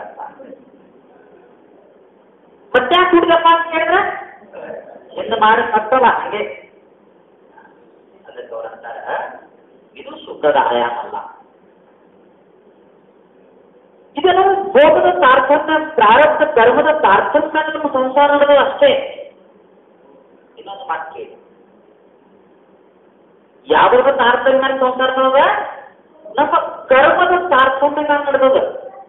ಮತ್ತೆ ಯಾಕೆ ಹುಡ್ಗಪ್ಪ ಅಂತ ಕೇಳಿದ್ರೆ ಎಂದು ಮಾಡಿ ಸತ್ತಲ್ಲ ಹಾಗೆ ಅದಕ್ಕೆ ಅವ್ರು ಅಂತಾರ ಇದು ಸುಖದ ಆಯಾಮ ಅಲ್ಲ ಇದೆಲ್ಲ ಭೋಗದ ತಾರತಮ್ಯ ಪ್ರಾರಬ್ಧ ಕರ್ಮದ ತಾರತಮ್ಯ ನಮ್ಮ ಸಂಸಾರ ನಡೆದು ಅಷ್ಟೇ ಇನ್ನೊಂದು ಮಾತು ಕೇಳಿ ಯಾವ್ದು ತಾರತಮ್ಯ ಸಂಸಾರ ನಡೆದ ನಮ್ಮ ಕರ್ಮದ ತಾರತಮ್ಯ ನಡೆದದ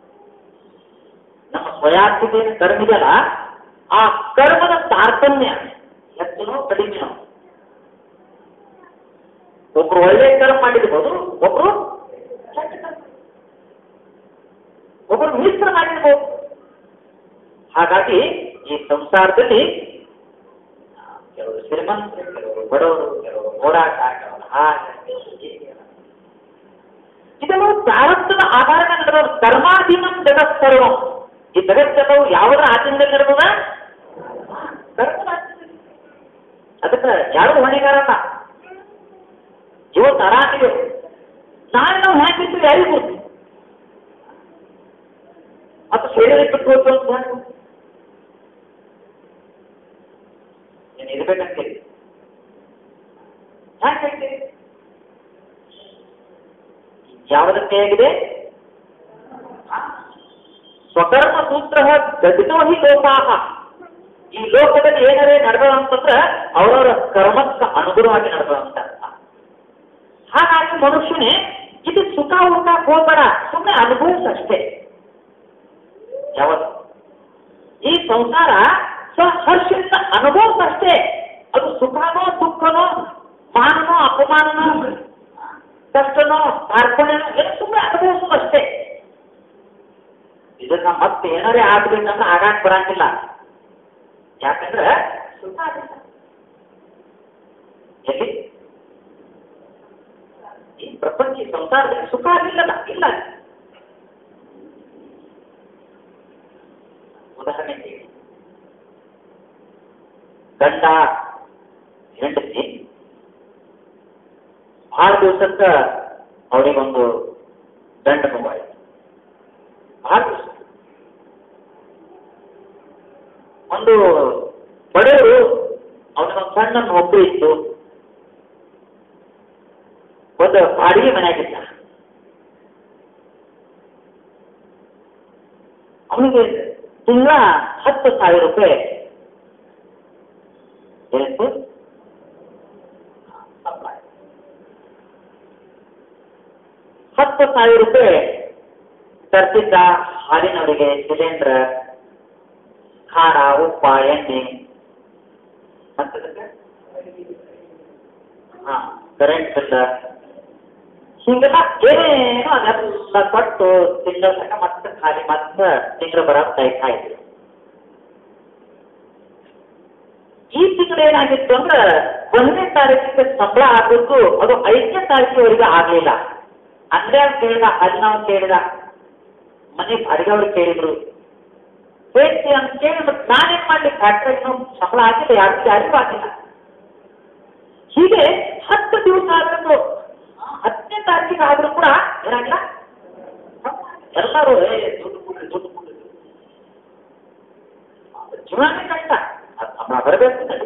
ನಮ್ಮ ಸ್ವಯಾರ್ಥಿಗೆ ಕರ್ಮ ಇದೆಯಲ್ಲ ಆ ಕರ್ಮದ ತಾರತಮ್ಯ ಹೆಚ್ಚಿನೋ ಕಡಿಮೆನೋ ಒಬ್ರು ಒಳ್ಳೆ ಕರ್ಮ ಮಾಡಿರ್ಬೋದು ಒಬ್ರು ಕೆಟ್ಟ ಕರ್ಮ ಒಬ್ಬರು ಮಿಶ್ರ ಮಾಡಿರ್ಬೋದು ಹಾಗಾಗಿ ಈ ಸಂಸಾರದಲ್ಲಿ ಆ, ಕೆಲವರು ಶ್ರೀಮಂತರು ಕೆಲವರು ಬಡವರು ಕೆಲವರು ಹೋರಾಟ ಕೆಲವರು ಹಾಗೆ ಕೆಲವರು ಹೀಗೆ. ಇದೆಲ್ಲ ಪ್ರಾರಬ್ಧದ ಆಧಾರ ನಡೆದ ಕರ್ಮಾಧೀನಂ ಜಗತ್ ಸರ್ವಂ ಈ ಜಗತ್ತೆಲ್ಲವೂ ಯಾವುದರ ಆಧೀನದಲ್ಲಿ ನಡೆದ ಕರ್ಮದ ಆಧೀನದಲ್ಲಿ. ಅದಕ್ಕೆ ಯಾರು ಹೊಣೆಗಾರಲ್ಲ ಇವತ್ತು ಆರಾಮಿದೆ ನಾಳೆ ನಾವು ಹ್ಯಾಂಗಿರ್ತೀವಿ ಯಾರಿಗೂ ಗೊತ್ತು ಮತ್ತು ಸೇರಿ ಬಿಟ್ಟು ಹೋಗ್ತು ಅಂತ ಹೇಳು. ನೀನು ಇರ್ಬೇಕಂತೀರಿ ಹ್ಯಾಂಗೆ ಹೇಳ್ತೀರಿ ಯಾವುದಕ್ಕೆ ಹೇಗಿದೆ ಸ್ವಕರ್ಮ ಸೂತ್ರ ಗತಿತೋ ಹಿ ಲೋಕಾಹ ಈ ಲೋಕದಲ್ಲಿ ಏನಾರೇ ನಡೆದ ಅಂತಂದ್ರೆ ಅವರವರ ಕರ್ಮಕ್ಕೆ ಅನುಗುಣವಾಗಿ ನಡೆದ ಅಂತ ಅರ್ಥ. ಹಾಗಾಗಿ ಮನುಷ್ಯನೇ ಇದು ಸುಖ ಹುಡುಕಕ್ ಹೋಗ್ಬೇಡ ಸುಮ್ಮನೆ ಅನುಭವಿಸಷ್ಟೇ ಯಾವತ್ತು ಈ ಸಂಸಾರ ಸ್ವಹರ್ಷದಿಂದ ಅನುಭವಿಸಷ್ಟೇ ಅದು ಸುಖನೋ ದುಃಖನೋ ಮಾನನೋ ಅಪಮಾನನೋ ಕಷ್ಟನೋ ಕಾರ್ಪಣ್ಯನೋ ಏನು ಸುಮ್ಮನೆ ಅನುಭವಿಸೋದಷ್ಟೇ ಇದನ್ನ ಮತ್ತೆ ಏನಾರೇ ಆಗ್ಬೇಕಂದ್ರೆ ಆಗಾಕ್ ಬರಂಗಿಲ್ಲ ಯಾಕಂದ್ರೆ ಸುಖ ಆಗಿಲ್ಲ ಎಲ್ಲಿ ಈ ಪ್ರಪಂಚ ಈ ಸಂಸಾರದಲ್ಲಿ ಸುಖ ಆಗಿಲ್ಲಲ್ಲ ಇಲ್ಲ ಉದಾಹರಣೆ ಹೇಳಿ ಗಂಡ ಹೆಂಡತಿ ಭಾಳ ದಿವಸಕ್ಕ ಅವರಿಗೊಂದು ಗಂಡ ಮಗುವಾಯಿತು ಭಾಳ ದಿವಸ ಒಂದು ಬಡವರು ಅವನಿಗೊಂದು ಸಣ್ಣ ನೌಕರಿ ಇತ್ತು ಒಂದು ಬಾಡಿಗೆ ಮನೆಯಾಗಿದ್ದ ಅವನಿಗೆ ತಿಂಗಳ ಹತ್ತು ಸಾವಿರ ರೂಪಾಯಿ ಎಷ್ಟು ಸಂಬಳ. ಹತ್ತು ಸಾವಿರ ರೂಪಾಯಿ ತರ್ತಿದ್ದ ಹಾಲಿನವರಿಗೆ ಸಿಲಿಂಡರ್ ಖಾರ ಉಪ್ಪ ಎಣ್ಣೆ ಮತ್ತದಕ್ಕೆ ಹಾ ಕರೆಂಟ್ ಬಿಲ್ ಹಿಂಗೆಲ್ಲ ಏನೇನೋ ಅದೆಲ್ಲ ಕೊಟ್ಟು ತಿಂಗಳ ತನಕ ಮತ್ತೆ ಖಾಲಿ ಮತ್ತೆ ತಿಂಗಳು ಬರೋ ಕಾಯ್ತಾ ಇದ್ರು ಈ ತಿಂಗಳು ಏನಾಗಿತ್ತು ಅಂದ್ರೆ ಒಂದನೇ ತಾರೀಕಿಗೆ ಸಂಬಳ ಆಗಬೇಕು ಅದು ಐದನೇ ತಾರೀಕಿವರೆಗೆ ಆಗಲಿಲ್ಲ ಅಂದ್ರೆ ಅವ್ನು ಕೇಳಿದ ಹದಿನಾವ್ ಕೇಳಿದ ಮನೆ ಬಾಡಿಗೆ ಅವ್ರು ಕೇಳಿದ್ರು ಹೇಳ್ತಿ ಅಂತ ಕೇಳಿ ಮತ್ತೆ ನಾನೇನ್ ಮಾಡ್ಲಿ ಫ್ಯಾಕ್ಟ್ರಿ ಸಂಬಳ ಆಗಿಲ್ಲ ಯಾರಿಗೂ ಯಾರಿಗೂ ಆಗಿಲ್ಲ ಹೀಗೆ ಏನಾಗಿಲ್ಲ ಎಲ್ಲರೂ ಏ ದುಡ್ಡು ಕೊಡ್ರಿ ದುಡ್ಡು ಕೊಡ್ರಿ ಜೀವನನೇ ಕಷ್ಟ ಅದು ಹಣ ಬರಬೇಕು ನಡಿ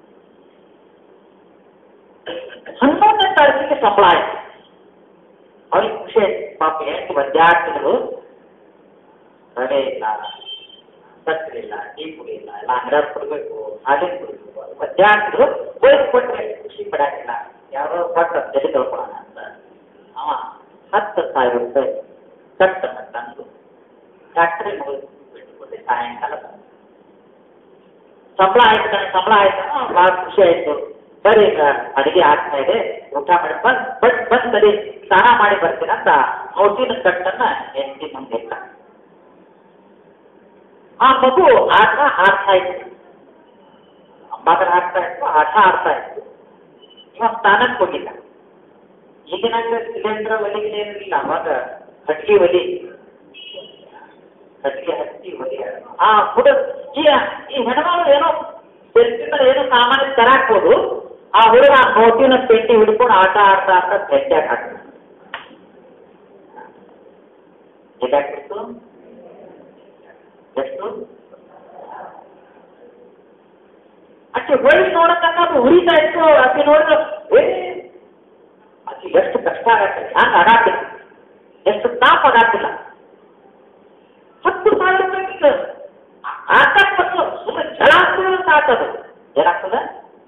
ಹನ್ನೊಂದನೇ ತಾರೀಕಿಗೆ ಸಂಬಳ ಆಯ್ತು ಅವ್ರಿಗೆ ಖುಷಿ ಆಯ್ತು ಪಾಪ ಎಷ್ಟು ವಿದ್ಯಾರ್ಥಿಗಳು ರವೆ ಇಲ್ಲ ಸಕ್ಕರೆ ಇಲ್ಲ ಟೀ ಪುಡಿ ಇಲ್ಲ ಎಲ್ಲ ಅಂಗಡಿಯವ್ರು ಕೊಡಬೇಕು ಹಾಲಿನ ಕೊಡಬೇಕು ವಿದ್ಯಾರ್ಥಿಗಳು ಹೋಗಿ ಕೊಟ್ಟರೆ ಖುಷಿ ಪಡಾಕಿಲ್ಲ ಯಾರೋ ಕೊಟ್ಟು ಜೊತೆ ಕಳ್ಕೊಳ್ಳೋಣ ಅಂತ ಅವ ಹತ್ತು ಸಾವಿರ ರೂಪಾಯಿ ಕಟ್ಟನ್ನು ತಂದು ಫ್ಯಾಕ್ಟ್ರಿ ಮುಗಿದು ಬಿಟ್ಟುಕೊಟ್ಟು ಸಾಯಂಕಾಲ ಬಂದ ಸಂಬಳ ಆಯ್ತು ಕಣೆ ಸಂಬಳ ಆಯ್ತು ಭಾಳ ಖುಷಿ ಆಯ್ತು ಸರಿ ಈಗ ಅಡಿಗೆ ಆಗ್ತಾ ಇದೆ ಊಟ ಮಾಡಿ ಬಂದ್ ಬಂದ್ ಬಂದ್ ಸರಿ ಸ್ನಾನ ಮಾಡಿ ಬರ್ತೀನಿ ಅಂತ ನೋಟಿನ ಕಟ್ಟನ್ನ ಹೆಂಡತಿ ಮುಂದೆ ಇಟ್ಟ ಆ ಮಗು ಆಟ ಆಡ್ತಾ ಇತ್ತು ಮಗನ ಆಡ್ತಾ ಇತ್ತು ಆಟ ಆಡ್ತಾ ಇತ್ತು ಇವ ಸ್ನಾನಕ್ಕೆ ಹೋಗಿಲ್ಲ ಈಗಿನ ಸಿಲಿಂಡರ್ ಒಲಿಗೆ ಏನಿಲ್ಲ ಅವಾಗ ಕಟ್ಗೆ ಒಲಿ ಕಟ್ಟಿಗೆ ಹಚ್ಚಿ ಒಲಿ ಆ ಹುಡುಗ ಈ ಈ ಹೆಣ್ಮಗಳು ಏನೋ ಬೆಲ್ಟಿನ ಏನೋ ಸಾಮಾನ್ಯ ತರಾಕ್ಬೋದು ಆ ಹುಡುಗ ಆ ನೋಟಿನ ಪೆಟ್ಟಿ ಹಿಡ್ಕೊಂಡು ಆಟ ಆಡ್ತಾ ಆಡ್ತಾ ಬೆಟ್ಟಾಗ ಹಾಕ್ತಾನೆ ಎಷ್ಟಾಗ್ತಿತ್ತು ಎಷ್ಟು ಆಕೆ ಹೊಳ್ಳಿ ನೋಡಕ್ಕಂತ ಅದು ಉರಿತಾ ಇತ್ತು ಆಕೆ ನೋಡಿದ್ರೆ ಏ ಆಕೆ ಎಷ್ಟು ಕಷ್ಟ ಆಗತ್ತೆ ಹಂಗ ಅಗಾತಿಲ್ಲ ಎಷ್ಟು ತಾಪ ಅಗಾತಿಲ್ಲ ಹತ್ತು ಸಾವಿರ ರೂಪಾಯಿ ಆಟಕ್ಕೆ ಮತ್ತು ಸುಮ್ಮನೆ ಜಳ ಹಾಕಿದ್ರೆ ಸಾಕದು ಏನಾಗ್ತದೆ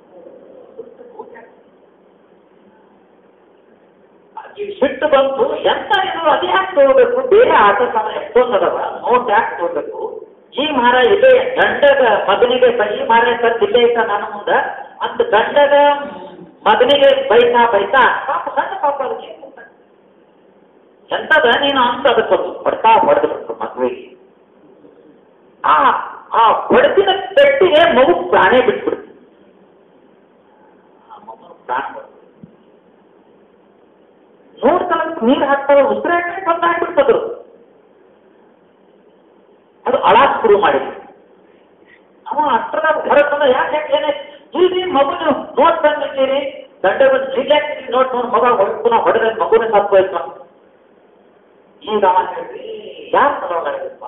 ಆಕೆ ಸಿಟ್ಟು ಬಂತು ಎಂತ ಇದು ಅದು ಯಾಕೆ ತಗೋಬೇಕು ಬೇರೆ ಆಟ ಸಾಮಾನು ಎಷ್ಟೊಂದು ಅದಾವ ನೋಟ್ ಯಾಕೆ ತಗೋಬೇಕು ಈ ಮಾರ ಇಲ್ಲೇ ಗಂಡಗ ಮಗನಿಗೆ ಬೈ ಈ ಮಾರ ಸತ್ ಇಲ್ಲೇ ಇದ್ದ ನನ್ನ ಮುಂದೆ ಅಂತ ಗಂಡಗ ಮಗನಿಗೆ ಬೈತಾ ಬೈತಾ ಪಾಪ ಸಣ್ಣ ಪಾಪ ಅದಕ್ಕೆ ಏನ್ ಗೊತ್ತಾ? ಎಂತದ ನೀನು ಅಂತ ಅದಕ್ಕೊಂದು ಹೊಡ್ತಾ ಹೊಡೆದು ಬಿಟ್ರು ಮಗುವಿಗೆ ಆ ಆ ಹೊಡೆದಿನ ಪೆಟ್ಟಿಗೆ ಮಗು ಪ್ರಾಣೇ ಬಿಟ್ಬಿಡ್ತು ಆ ಮಗು ಪ್ರಾಣ ಬಿಡ್ತು ನೋಡ್ತಾನ ನೀರು ಹಾಕ್ತಾರ ಉಸಿರಾಟ ಬಂದು ಹಾಕ್ಬಿಡ್ತದ್ರು ಅದು ಅಳಾಕ್ ಶುರು ಮಾಡಿದ್ರು ಅವ ಅಷ್ಟರಾಗ ಹೊರಗೆ ಬಂದ ಯಾಕೆ ಯಾಕೆ ಏನೇ ಇಲ್ರಿ ಮಗುನ ನೋಟ್ ಬಂದಿದ್ದೀರಿ ಗಂಡ ಬಂದು ರಿಲ್ಯಾಕ್ಸ್ ನೋಟ್ ನೋಡಿ ಮಗ ಹೊಡ್ಕೊಂಡು ಹೊಡೆದ ಮಗುನ ಸತ್ತು ಹೋಯ್ತು ಈಗ ಅವ ಹೇಳ್ರಿ ಯಾರು ತಗೊಂಡಾಗಿಪ್ಪ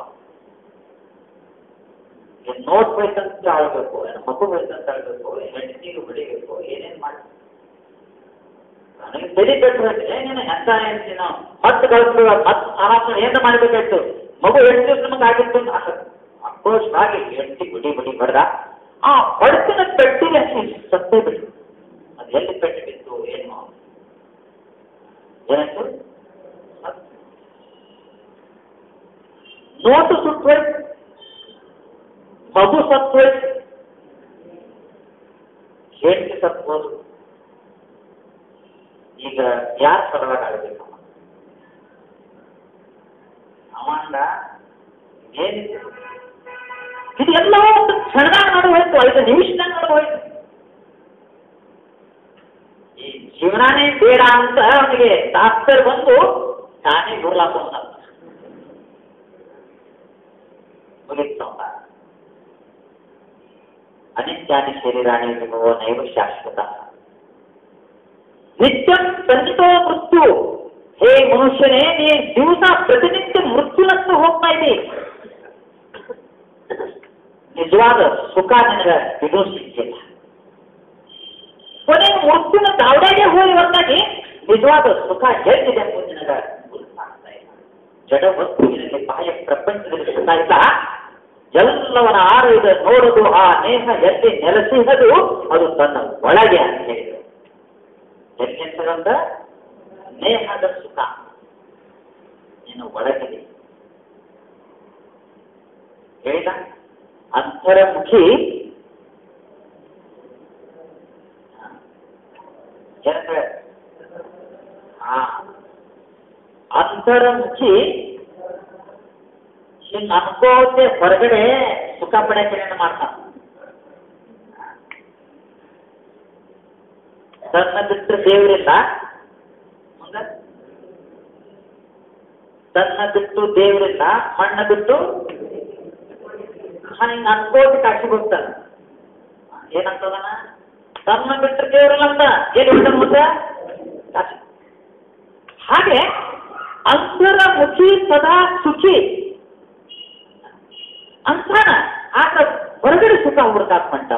ನೋಟ್ ಬೇಕಂತ ಆಳ್ಬೇಕು ಏನು ಮಗು ಬೇಕಂತ ಆಳ್ಬೇಕು ಹೆಂಡತಿಗೆ ಹೊಡಿಬೇಕು ಏನೇನ್ ಮಾಡಿ ನನಗೆ ತಲೆ ಕಟ್ಟು ಏನೇನು ಎಂತ ಹೇಳ್ತೀನಿ ನಾವು ಹತ್ತು ಕಳಿಸ್ತು ಹತ್ತು ಆರಾಮ ಏನು ಮಾಡಬೇಕಾಯ್ತು ಮಗು ಎಷ್ಟು ದಿವಸ ನಮಗೆ ಆಗಿತ್ತು ಅಂತ ಆಕ್ರೋಶವಾಗಿ ಹೆಂಡತಿ ಬಿಡಿ ಬಿಡಿ ಹೊಡೆದ ಆ ಹೊಡೆತಿನ ಪೆಟ್ಟಿಗೆ ಹಚ್ಚಿ ಸತ್ತೇ ಬಿಟ್ಟು ಅದು ಎಲ್ಲಿ ಪೆಟ್ಟು ಬಿತ್ತು ಏನು ಏನಾಯ್ತು ಸತ್ತು. ನೋಟು ಸುಟ್ಟು ಹೋಯ್ತು ಮಗು ಸತ್ತು ಹೋಯ್ತು ಹೆಂಡತಿ ಸತ್ತು ಹೋದ್ರು ಈಗ ಯಾರು ಸರಳಾಗ ಆಗಬೇಕು ಅವಂದ ಏನಿದೆ ಇದು ಎಲ್ಲ ಒಂದು ಕ್ಷಣದಾಗ ನಡು ಹೋಯ್ತು ಐದು ನಿಮಿಷದಾಗ ನಡು ಹೋಯ್ತು ಈ ಜೀವನಾನೇ ಬೇಡ ಅಂತ ಅವನಿಗೆ ಡಾಕ್ಟರ್ ಬಂದು ತಾನೇ ಗುರ್ಲಾಕೊಂಡ ಮುಗಿತು ಅಂತ ಅನಿತ್ಯಾನಿ ಶರೀರಾಣಿ ವಿಭವ ನೈವ ಶಾಶ್ವತ ನಿತ್ಯ ಸಂಚಿತೋ ಮೃತ್ಯು ಹೇ ಮನುಷ್ಯನೇ ನೀ ದಿವಸ ಪ್ರತಿನಿತ್ಯ ಮೃತ್ಯುನತ್ತ ಹೋಗ್ತಾ ಇದ್ದೀ ನಿಜವಾದ ಸುಖ ನಿನಗೆ ಇದು ಸಿಕ್ಕಿಲ್ಲ ಕೊನೆಗೆ ಮೃತ್ಯುನ ದಾವಡೆಗೆ ಹೋಗಿ ಹೊರತಾಗಿ ನಿಜವಾದ ಸುಖ ಎಲ್ಲಿದೆ ಅಂತ ನಿನಗೆ ಗೊತ್ತಾಗ್ತಾ ಇಲ್ಲ ಜಡ ವಸ್ತುವಿನಲ್ಲಿ ಬಾಹ್ಯ ಪ್ರಪಂಚದಲ್ಲಿ ಸಿಗ್ತಾ ಇಲ್ಲ ಎಲ್ಲವನ್ನ ಆರೈದ ನೋಡುದು ಆ ನೇಹ ಎಲ್ಲಿ ನೆಲೆಸಿಹದು ಅದು ತನ್ನ ಒಳಗೆ ಅಂತ ಹೇಳಿದರು ಎಲ್ಲಿಂತದಂದ ನೇಹದ ಸುಖ ನೀನು ಒಳಗಿದೆ ಹೇಳಿದ ಅಂತರಮುಖಿ ಏನಂದ್ರೆ ಹಾ ಅಂತರಮುಖಿ ಹಿಂಗ್ ಅನ್ಕೋತೆ ಹೊರಗಡೆ ಸುಖ ಪಡೆಯಕ್ಕೆ ಮಾಡ್ತಾನ ತನ್ನ ಬಿಟ್ಟು ದೇವರಿಲ್ಲ ಮುಂದೆ ತನ್ನ ಬಿಟ್ಟು ದೇವರಿಲ್ಲ ಮಣ್ಣ ಬಿಟ್ಟು ಹಿಂಗ ಅನ್ಕೋತಿ ಕಾಶಿ ಹೋಗ್ತಾನ ಏನಂತದನ ತನ್ನ ಬಿಟ್ಟು ದೇವರಿಲ್ಲ ಅಂತ ಏನು ಹೇಳ್ತಾನ ಮುಂದೆ ಕಾಶಿ ಹಾಗೆ ಅಂತರಮುಖಿ ಸದಾ ಸುಖಿ ಅಂತಾನ ಆತ ಹೊರಗಡೆ ಸುಖ ಹುಡುಕಾತ್ ಮಂಟ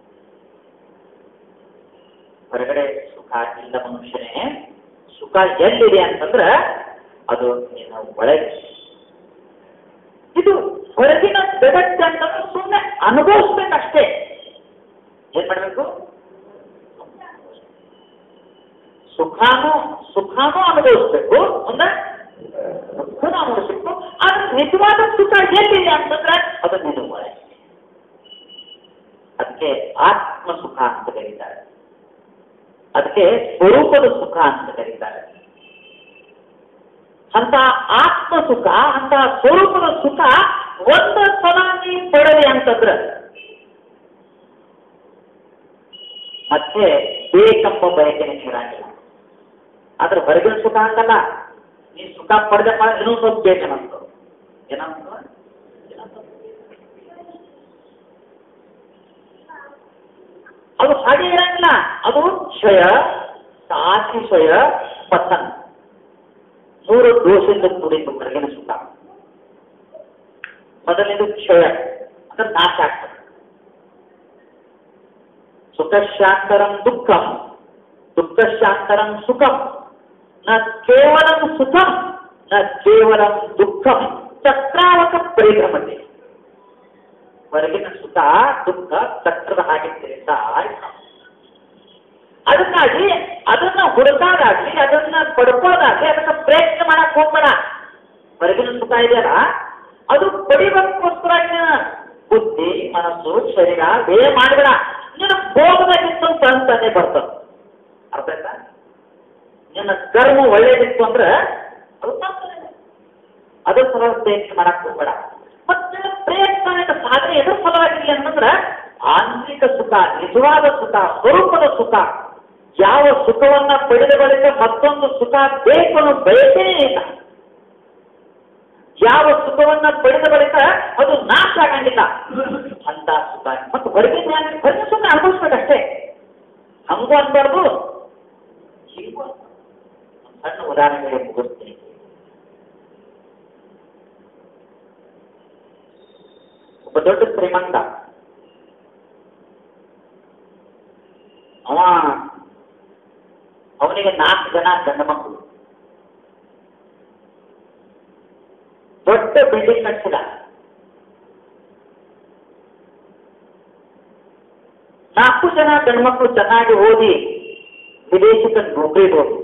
ಹೊರಗಡೆ ಸುಖ ಇಲ್ಲ ಮನುಷ್ಯನೇ ಸುಖ ಎಲ್ಲಿದೆ ಅಂತಂದ್ರ ಅದು ನಿನ್ನ ಒಳಗೆ ಇದು ಹೊರಗಿನ ಜಗತ್ತೆ ಅಂತಂದ್ರೆ ಸುಮ್ಮನೆ ಅನುಭವಿಸ್ಬೇಕಷ್ಟೇ ಏನ್ ಮಾಡ್ಬೇಕು ಸುಖಾನು ಸುಖಾನು ಅನುಭವಿಸ್ಬೇಕು ಮುಂದೆ ದುಃಖನೂ ಅನುಭವಿಸ್ಬೇಕು ಆದ್ರೆ ನಿಜವಾದ ಸುಖ ಎಲ್ಲಿದೆ ಅಂತಂದ್ರೆ ಅದು ನಿನ್ನ ಒಳಗೆ ಅದಕ್ಕೆ ಆತ್ಮ ಸುಖ ಅಂತ ಕರೀತಾರೆ ಅದಕ್ಕೆ ಸ್ವರೂಪದ ಸುಖ ಅಂತ ಕರೀತಾರೆ ಅಂತ ಆತ್ಮ ಸುಖ ಅಂತ ಸ್ವರೂಪದ ಸುಖ ಒಂದು ಸಲ ನೀ ಪಡೆದೆ ಅಂತಂದ್ರೆ ಮತ್ತೆ ಬೇಕೆಂಬ ಬಯಕೆ ನಿನಗಿರಂಗಿಲ್ಲ ಆದ್ರೆ ಹೊರಗಿನ ಸುಖ ಅಂತಲ್ಲ ನೀ ಸುಖ ಪಡೆದಪ್ಪ ಇನ್ನೂ ಸ್ವಲ್ಪ ಬೇಕೇನಂತ ಏನಂತ ಅದು ಹಾಗೆ ಇರಂಗಿಲ್ಲ ಅದು ಕ್ಷಯ ಸಾತಿಶಯ ಪತನ್ ಮೂರು ದೋಷದಿಂದ ಕೂಡಿದ್ದು ಹೊರಗಿನ ಸುಖ ಮೊದಲನೇದು ಕ್ಷಯ ಅಂದ್ರೆ ನಾಶ ಆಗ್ತದೆ ಸುಖಶಾಂತರಂ ದುಃಖಂ ದುಃಖಶಾಂತರಂ ಸುಖಂ ನ ಕೇವಲಂ ಸುಖಂ ನ ಕೇವಲಂ ದುಃಖಂ ಚಕ್ರಾವಕ ಪರಿಭ್ರಮತೆ ಹೊರಗಿನ ಸುಖ ದುಃಖ ಚಕ್ರದ ಹಾಗೆ ತಿರುಗ್ತಾ ಇರ್ತಾವೆ. ಅದಕ್ಕಾಗಿ ಅದನ್ನ ಹುಡುಕಾದಾಗ್ಲಿ ಅದನ್ನ ಪಡ್ಕೊಳ್ಳೋದಾಗ್ಲಿ ಅದನ್ನ ಪ್ರಯತ್ನ ಮಾಡಕ್ ಹೋಗ್ಬೇಡ ಹೊರಗಿನ ಸುಖ ಇದೆಯಲ್ಲ ಅದು ಪಡಿಬೇಕೋಸ್ಕರ ನೀನು ಬುದ್ಧಿ ಮನಸ್ಸು ಶರೀರ ಬೇರೆ ಮಾಡಬೇಡ ನಿನ್ನ ಭೋಗದಾಗಿತ್ತು ತಂತಾನೆ ಬರ್ತದೆ ಅರ್ಥ ಆಯ್ತಾ ನಿನ್ನ ಕರ್ಮ ಒಳ್ಳೇದಿತ್ತು ಅಂದ್ರೆ ಅದು ತಾನೇ. ಅದ್ರ ಸಲ ಪ್ರಯತ್ನ ಮಾಡಕ್ ಹೋಗ್ಬೇಡ ಮತ್ತೆ ಪ್ರಯತ್ನ ಆಯ್ತು ಸಾಧನೆ ಎದುರು ಫಲವಾಗಿರಲಿ ಅಂತಂದ್ರೆ ಆಂತರಿಕ ಸುಖ ನಿಜವಾದ ಸುಖ ಸ್ವರೂಪದ ಸುಖ ಯಾವ ಸುಖವನ್ನ ಪಡೆದ ಬಳಿಕ ಮತ್ತೊಂದು ಸುಖ ಬೇಕು ಅನ್ನೋ ಬಯಕೆನೇ ಇಲ್ಲ ಯಾವ ಸುಖವನ್ನ ಪಡೆದ ಬಳಿಕ ಅದು ನಾಶ ಆಗಂಗಿಲ್ಲ ಅಂತ ಸುಖ ಮತ್ತು ಹೊರಗಿನ ಹೊರಗಿನ ಸುಖ ಅನುಭವಿಸ್ಬೇಕಷ್ಟೇ ಹಂಗೂ ಅನ್ಬಾರ್ದು ಹಿಂಗೂ ಅನ್ಬಾರ್ದು. ಒಂದ್ ಸಣ್ಣ ಉದಾಹರಣೆಗೆ ಮುಗಿಸ್ತೀನಿ ಒಬ್ಬ ದೊಡ್ಡ ಶ್ರೀಮಂತ ಅವ ಅವನಿಗೆ ನಾಲ್ಕು ಜನ ಗಂಡ ಮಕ್ಕಳು ದೊಡ್ಡ ಬಿಲ್ಡಿಂಗ್ ಕಟ್ಸಿದ ನಾಲ್ಕು ಜನ ಗಂಡ್ಮಕ್ಳು ಚೆನ್ನಾಗಿ ಓದಿ ವಿದೇಶಕ್ಕೆ ನೌಕರಿಗೆ ಹೋಗಿ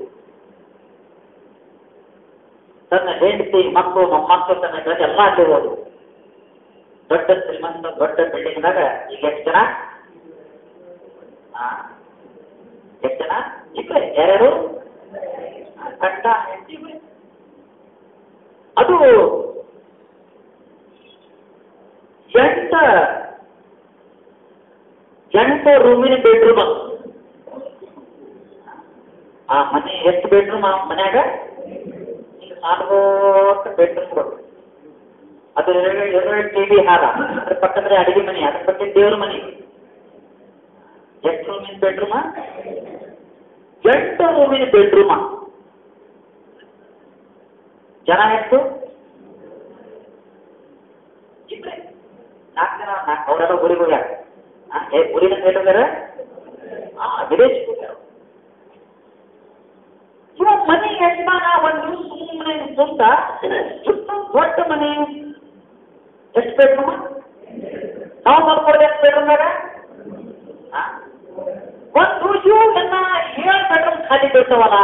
ತನ್ನ ಹೆಂಡತಿ ಮಕ್ಕಳು ಮೊಮ್ಮಕ್ಕಳು ತನ್ನ ಗಂಡ ಎಲ್ಲ ಅಲ್ಲಿ ಹೋದ್ರು ದೊಡ್ಡ ಶ್ರೀಮಂತ ದೊಡ್ಡ ಬಿಲ್ಡಿಂಗ್ದಾಗ ಈಗ ಎಷ್ಟು ಜನ ಆ, ಎಷ್ಟು ಜನ ಇಬ್ಬರೇ ಯಾರ್ಯಾರು ಗಂಡ ಹೆಂಡತಿ ಇಬ್ರೇ. ಅದು ಎಂಟ ಎಂಟು ರೂಮಿನ ಬೆಡ್ರೂಮ್ ಅದು ಆ ಮನೆ ಎಷ್ಟು ಬೆಡ್ರೂಮ್ ಆ ಮನ್ಯಾಗ ಈಗ ಸಾಲಗೋಟ ಬೆಡ್ರೂಮ್ಗಳು ಅದು ಎರಡು ಎರಡು ಟಿವಿ ಹಾಲ ಅದ್ರ ಪಕ್ಕದ್ರೆ ಅಡಿಗೆ ಮನೆ ಅದ್ರ ಪಕ್ಕ ದೇವ್ರ ಮನೆ ಎಷ್ಟು ರೂಮಿನ ಬೆಡ್ರೂಮ ಎಂಟು ರೂಮಿನ ಬೆಡ್ರೂಮ ಜನ ಎಷ್ಟು ಇಬ್ರೇ ನಾಲ್ಕು ಜನ ನಾಲ್ಕು ಅವರೆಲ್ಲ ಊರಿಗೆ ಹೋಗ್ಯಾರ ಆ, ಏ ಊರಿನ ಹೋಗ್ಯಾರ ಆ ವಿದೇಶಕ್ಕೆ ಹೋಗ್ಯಾರ ಇವ ಮನೆ ಯಜಮಾನ ಒಂದು ಸುಮ್ಮನೆ ಸ್ವಂತ ಇಷ್ಟು ದೊಡ್ಡ ಮನೆ ಎಷ್ಟು ಬೆಡ್ರೂಮ್ ನಾವು ನೋಡ್ಕೊಡ್ದು ಎಷ್ಟು ಬೆಡ್ರೂಮ್ನಾಗ ಒಂದು ಇವು ಎಲ್ಲ ಏಳು ಬೆಡ್ರೂಮ್ ಖಾಲಿ ಬೀಳ್ತಾವಲ್ಲ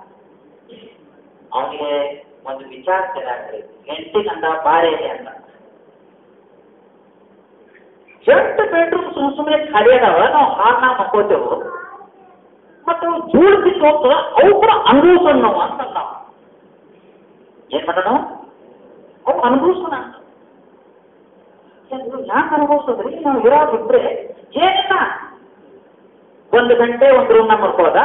ಅವನಿಗೆ ಒಂದು ವಿಚಾರ ತಲೆಯಾಗ್ತದೆ ಹೆಂಡತಿಗಂತ ಬಾರೆ ಇದೆ ಅಂತ ಎಂಟು ಬೆಡ್ರೂಮ್ ಸುಮ್ ಸುಮ್ಮನೆ ಖಾಲಿ ಅದಾವ ನಾವು ಹಾಲ್ನಾಗ ಮಕ್ಕೋತೇವು ಮತ್ತು ಅವು ಧೂಳು ಬಿದ್ದು ಹೋಗ್ತದ ಅವು ಕೂಡ ಅನುಭವಿಸೋಣ ನಾವು ಅಂತ ನಾವು ಏನ್ ಮಾಡೋಣ ಅವು ಅನುಭವಿಸೋಣ ಅಂತ ಯಾಕೆ ಅನುಭವಿಸೋದ್ರಿ ನಾವು ಇರೋದಿಬ್ರೆ ಏನಿಲ್ಲ ಒಂದು ಗಂಟೆ ಒಂದು ರೂಮ್ನಾಗ ಮಲ್ಕೊಳ್ಳೋದಾ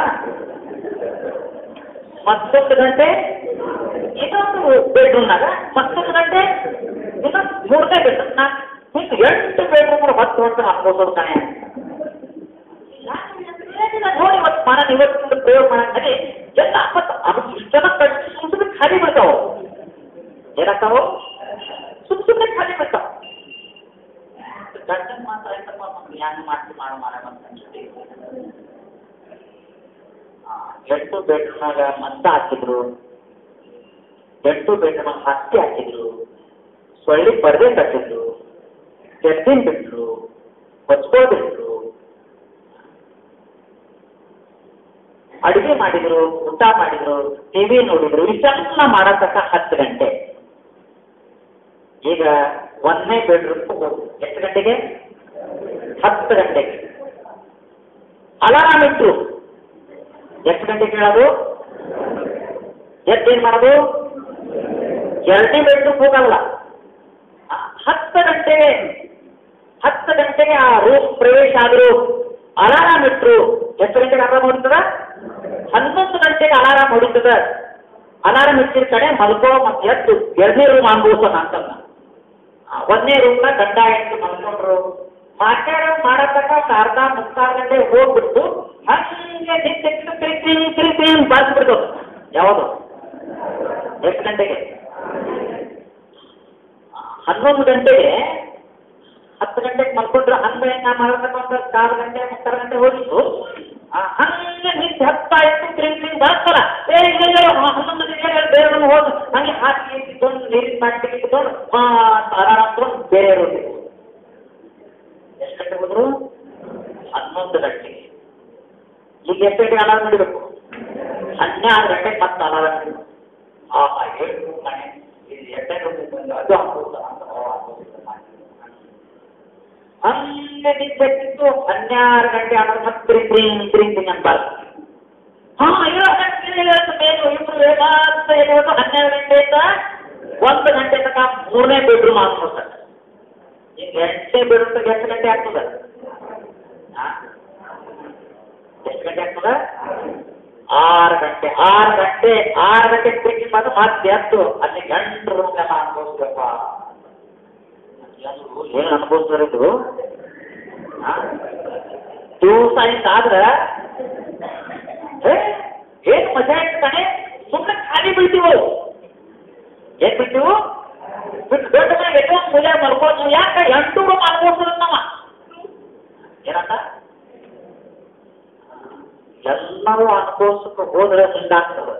ಮತ್ತೊಂದು ಗಂಟೆ ಇನ್ನೊಂದು ಬೆಡ್ರೂಮ್ನಾಗ ಮತ್ತೊಂದು ಗಂಟೆ ಇನ್ನೊಂದು ಮೂರನೇ ಬೆಡ್ರೂಮ್ ನಾ ಹಿಂಗೆ ಎಂಟು ಬೆಡ್ರೂಮ್ ಹೊತ್ತು ಹೊತ್ತು ಅನುಭವಿಸೋದು ಕಣೆ ಏನಿಲ್ಲ ನೋಡಿ ಇವತ್ತು ಮನ ಇವತ್ತಿಂದ ಪ್ರಯೋಗ ಮಾಡಕ್ಕೆ ಎಲ್ಲ ಮತ್ತು ಅದು ಇಷ್ಟೆಲ್ಲ ಕಟ್ಟಿ ಸುಮ್ಮನೆ ಖಾಲಿ ಬಿಡ್ತಾವ ಎಂಟು ಬೆಡ್ರೂಮ್ನಾಗ ಮಂಚ ಹಾಕಿದ್ರು ಎಂಟು ಬೆಡ್ರೂಮ್ ಹತ್ತಿ ಹಾಕಿದ್ರು ಸೊಳ್ಳಿ ಪರ್ದೆ ಕಟ್ಟಿದ್ರು ಕೆತ್ತಿನ ಬಿಟ್ರು ಹೊಚ್ಕೋಬಿಟ್ರು ಅಡಿಗೆ ಮಾಡಿದ್ರು ಊಟ ಮಾಡಿದ್ರು ಟಿವಿ ನೋಡಿದ್ರು ಇಷ್ಟೆಲ್ಲ ಮಾಡತಕ್ಕ ಹತ್ತು ಗಂಟೆ ಈಗ ಒಂದನೇ ಬೆಡ್ರೂಮ್ ಎಷ್ಟು ಗಂಟೆಗೆ ಹತ್ತು ಗಂಟೆಗೆ ಅಲಾರಾಮ್ ಇಟ್ರು ಎಷ್ಟು ಗಂಟೆಗೆ ಹೇಳೋದು ಎದ್ದೇನ್ ಮಾಡೋದು ಎರಡನೇ ಬೆಡ್ರೂಮ್ ಹೋಗಲ್ಲ ಆ, ಹತ್ತು ಗಂಟೆಗೆ ಹತ್ತು ಗಂಟೆಗೆ ಆ ರೂಮ್ ಪ್ರವೇಶ ಆದ್ರು ಅಲಾರಾಮ್ ಇಟ್ರು ಎಷ್ಟು ಗಂಟೆಗೆ ಅಲಾರಾಮ್ ಹೊಡಿತದ ಹನ್ನೊಂದು ಗಂಟೆಗೆ ಅಲಾರಾಮ್ ಹೊಡಿತದ ಅಲಾರಾಮ್ ಇಟ್ಟಿದ ಕಡೆ ಮಲ್ಕೋ ಮತ್ತೆ ಎದ್ದು ಎರಡನೇ ರೂಮ್ ಅನುಭವಿಸೋಣ ಅಂತಂದ ಆ, ಒಂದನೇ ರೂಮ್ನ ಗಂಡ ಹೆಂಡತಿ ಮಲ್ಕೊಂಡ್ರು ಮಾತಾಡ ಮಾಡತಕ್ಕ ಒಂದು ಅರ್ಧ ಮುಕ್ಕಾಲು ಗಂಟೆ ಹೋಗ್ಬಿಟ್ಟು ಹಂಗೆ ನಿಂತು ತಿರುಗಿ ತಿರುಗಿ ಬಾರಿಸ್ಬಿಡ್ತು ಯಾವುದು ಎಷ್ಟು ಗಂಟೆಗೆ ಹನ್ನೊಂದು ಗಂಟೆಗೆ ಹತ್ತು ಗಂಟೆಗೆ ಮಲ್ಕೊಂಡ್ರೆ ಹನ್ನೆರಡು ಮಾಡತಕ್ಕ ಒಂದು ಕಾಲು ಗಂಟೆ ಮುಕ್ಕಾಲು ಗಂಟೆ ಹೋಗಿತ್ತು ಆ, ಹಂಗೆ ನಿಂತು ಹತ್ತ ಇತ್ತು ತಿರುಗಿ ತಿರುಗಿ ಬರ್ತಾರ ಏ ಇಲ್ಲ ಇಲ್ಲ, ಹನ್ನೊಂದು ಗಂಟೆಗೆ ಬೇರೆ ರೂಮ್ ಹೋಗಿ ಹಂಗೆ ಹಾಕಿ ಇಟ್ಕೊಂಡು ನೀರಿನ ಬಾಟ್ಲಿ ಇಟ್ಕೊಂಡು ಆರಾಮ ತಗೊಂಡು ಬೇರೆ ರೂಮ್ ಎಷ್ಟು ಗಂಟೆ ಹೋದ್ರು ಹನ್ನೊಂದು ಗಂಟೆಗೆ ಈಗ ಎಷ್ಟು ಗಂಟೆಗೆ ಅಲಾರಾಮ್ ಇಡಬೇಕು ಹನ್ನೆರಡು ಗಂಟೆಗೆ ಮತ್ತೆ ಅಲಾರಾಮ್ ಇಡಬೇಕು ಆ ಏಳು ಮನೆ ಇದು ಎಟ್ಟೆ ರೂಪಾಯಿ ಅದು ಅನುಭವಿಸ ಅಂತ ಹಂಗೆ ನಿಂತಿತ್ತು ಹನ್ನೆರಡು ಗಂಟೆ ಆದ್ರೆ ಮತ್ತೆ ತಿರುಗಿ ತಿರುಗಿ ಅಂತ ಹಾ ಏಳು ಗಂಟೆ ಏಳು ಮೇಲು ಇಬ್ರು ಮತ್ತೆ ಹೇಳೋದು ಹನ್ನೆರಡು ಗಂಟೆಯಿಂದ ಒಂದು ಗಂಟೆ ತನಕ ಮೂರನೇ ಬೆಡ್ರೂಮ್ ಹಾಕ್ಬಿಡ್ತಾರೆ ಈಗ ಎಂಟನೇ ಬೆಡ್ರೂಮ್ ಎಷ್ಟು ಗಂಟೆ ಆಗ್ತದ ಆ? ಎಷ್ಟು ಗಂಟೆ ಆಗ್ತದ ಆರು ಗಂಟೆ ಆರು ಗಂಟೆ ಆರು ಗಂಟೆ ತಿರುಗಿ ಬಂದು ಮತ್ತೆ ಎದ್ದು ಅಲ್ಲಿ ಗಂಟು ರೂಮ್ನೆಲ್ಲ ಅನುಭವಿಸ್ಬೇಕ ಏನು ಅನುಭವಿಸ್ತಾರೆ ಇದು ದಿವಸ ಹಿಂಗಾದ್ರ ಏನ್ ಮಜಾ ಇರ್ತಾನೆ ಸುಮ್ಮನೆ ಖಾಲಿ ಬೀಳ್ತೀವು ಏನ್ ಬಿಟ್ಟಿವು ಬಿಟ್ಟು ದೊಡ್ಡ ಮನೆಗೆ ಎಷ್ಟೋ ಮೂಲೆ ಮಲ್ಕೊಂಡು ಯಾಕೆ ಎಂಟು ರೂಮ್ ಅನುಭವಿಸೋದು ನಾವ ಏನಂತ ಎಲ್ಲರೂ ಅನುಭವಿಸಕ್ಕೆ ಹೋದ್ರೆ ಹಿಂಗಾಗ್ತದೆ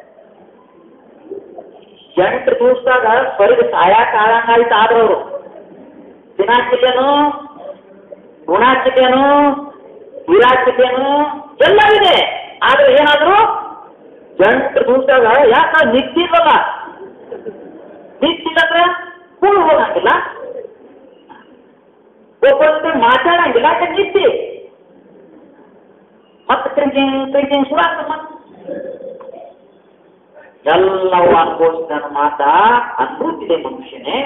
ಎಂಟು ದಿವಸದಾಗ ಹೊರಗೆ ಸಾಯಾಕ ಆಳಂಗಾಯ್ತು ಆದ್ರವ್ರು ದಿನಾಚಿಕೇನು ಗುಣಾಚಿಕೇನು ವಿರಾಚಿಕೇನು ಎಲ್ಲ ಇದೆ ಆದ್ರೆ ಏನಾದ್ರು ಎಂಟು ದಿವಸದಾಗ ಯಾಕ ನಿಂತಿಲ್ವಲ್ಲ ನಿಂತಿಲ್ಲಂದ್ರೆ ಕೂಳು ಹೋಗಂಗಿಲ್ಲ ಒಬ್ಬೊಬ್ಬರು ಮಾತಾಡಂಗಿಲ್ಲ ಯಾಕೆ ನಿಂತಿ ಮತ್ತೆ ಡ್ರಿಂಕಿಂಗ್ ಡ್ರಿಂಕಿಂಗ್ ಶುರು ಆಗ್ತದೆ ಮತ್ತೆ ಎಲ್ಲವೂ ಅನುಭವಿಸಿದ ಮಾತ ಅನುಭವಿಸಿದೆ ಮನುಷ್ಯನೇ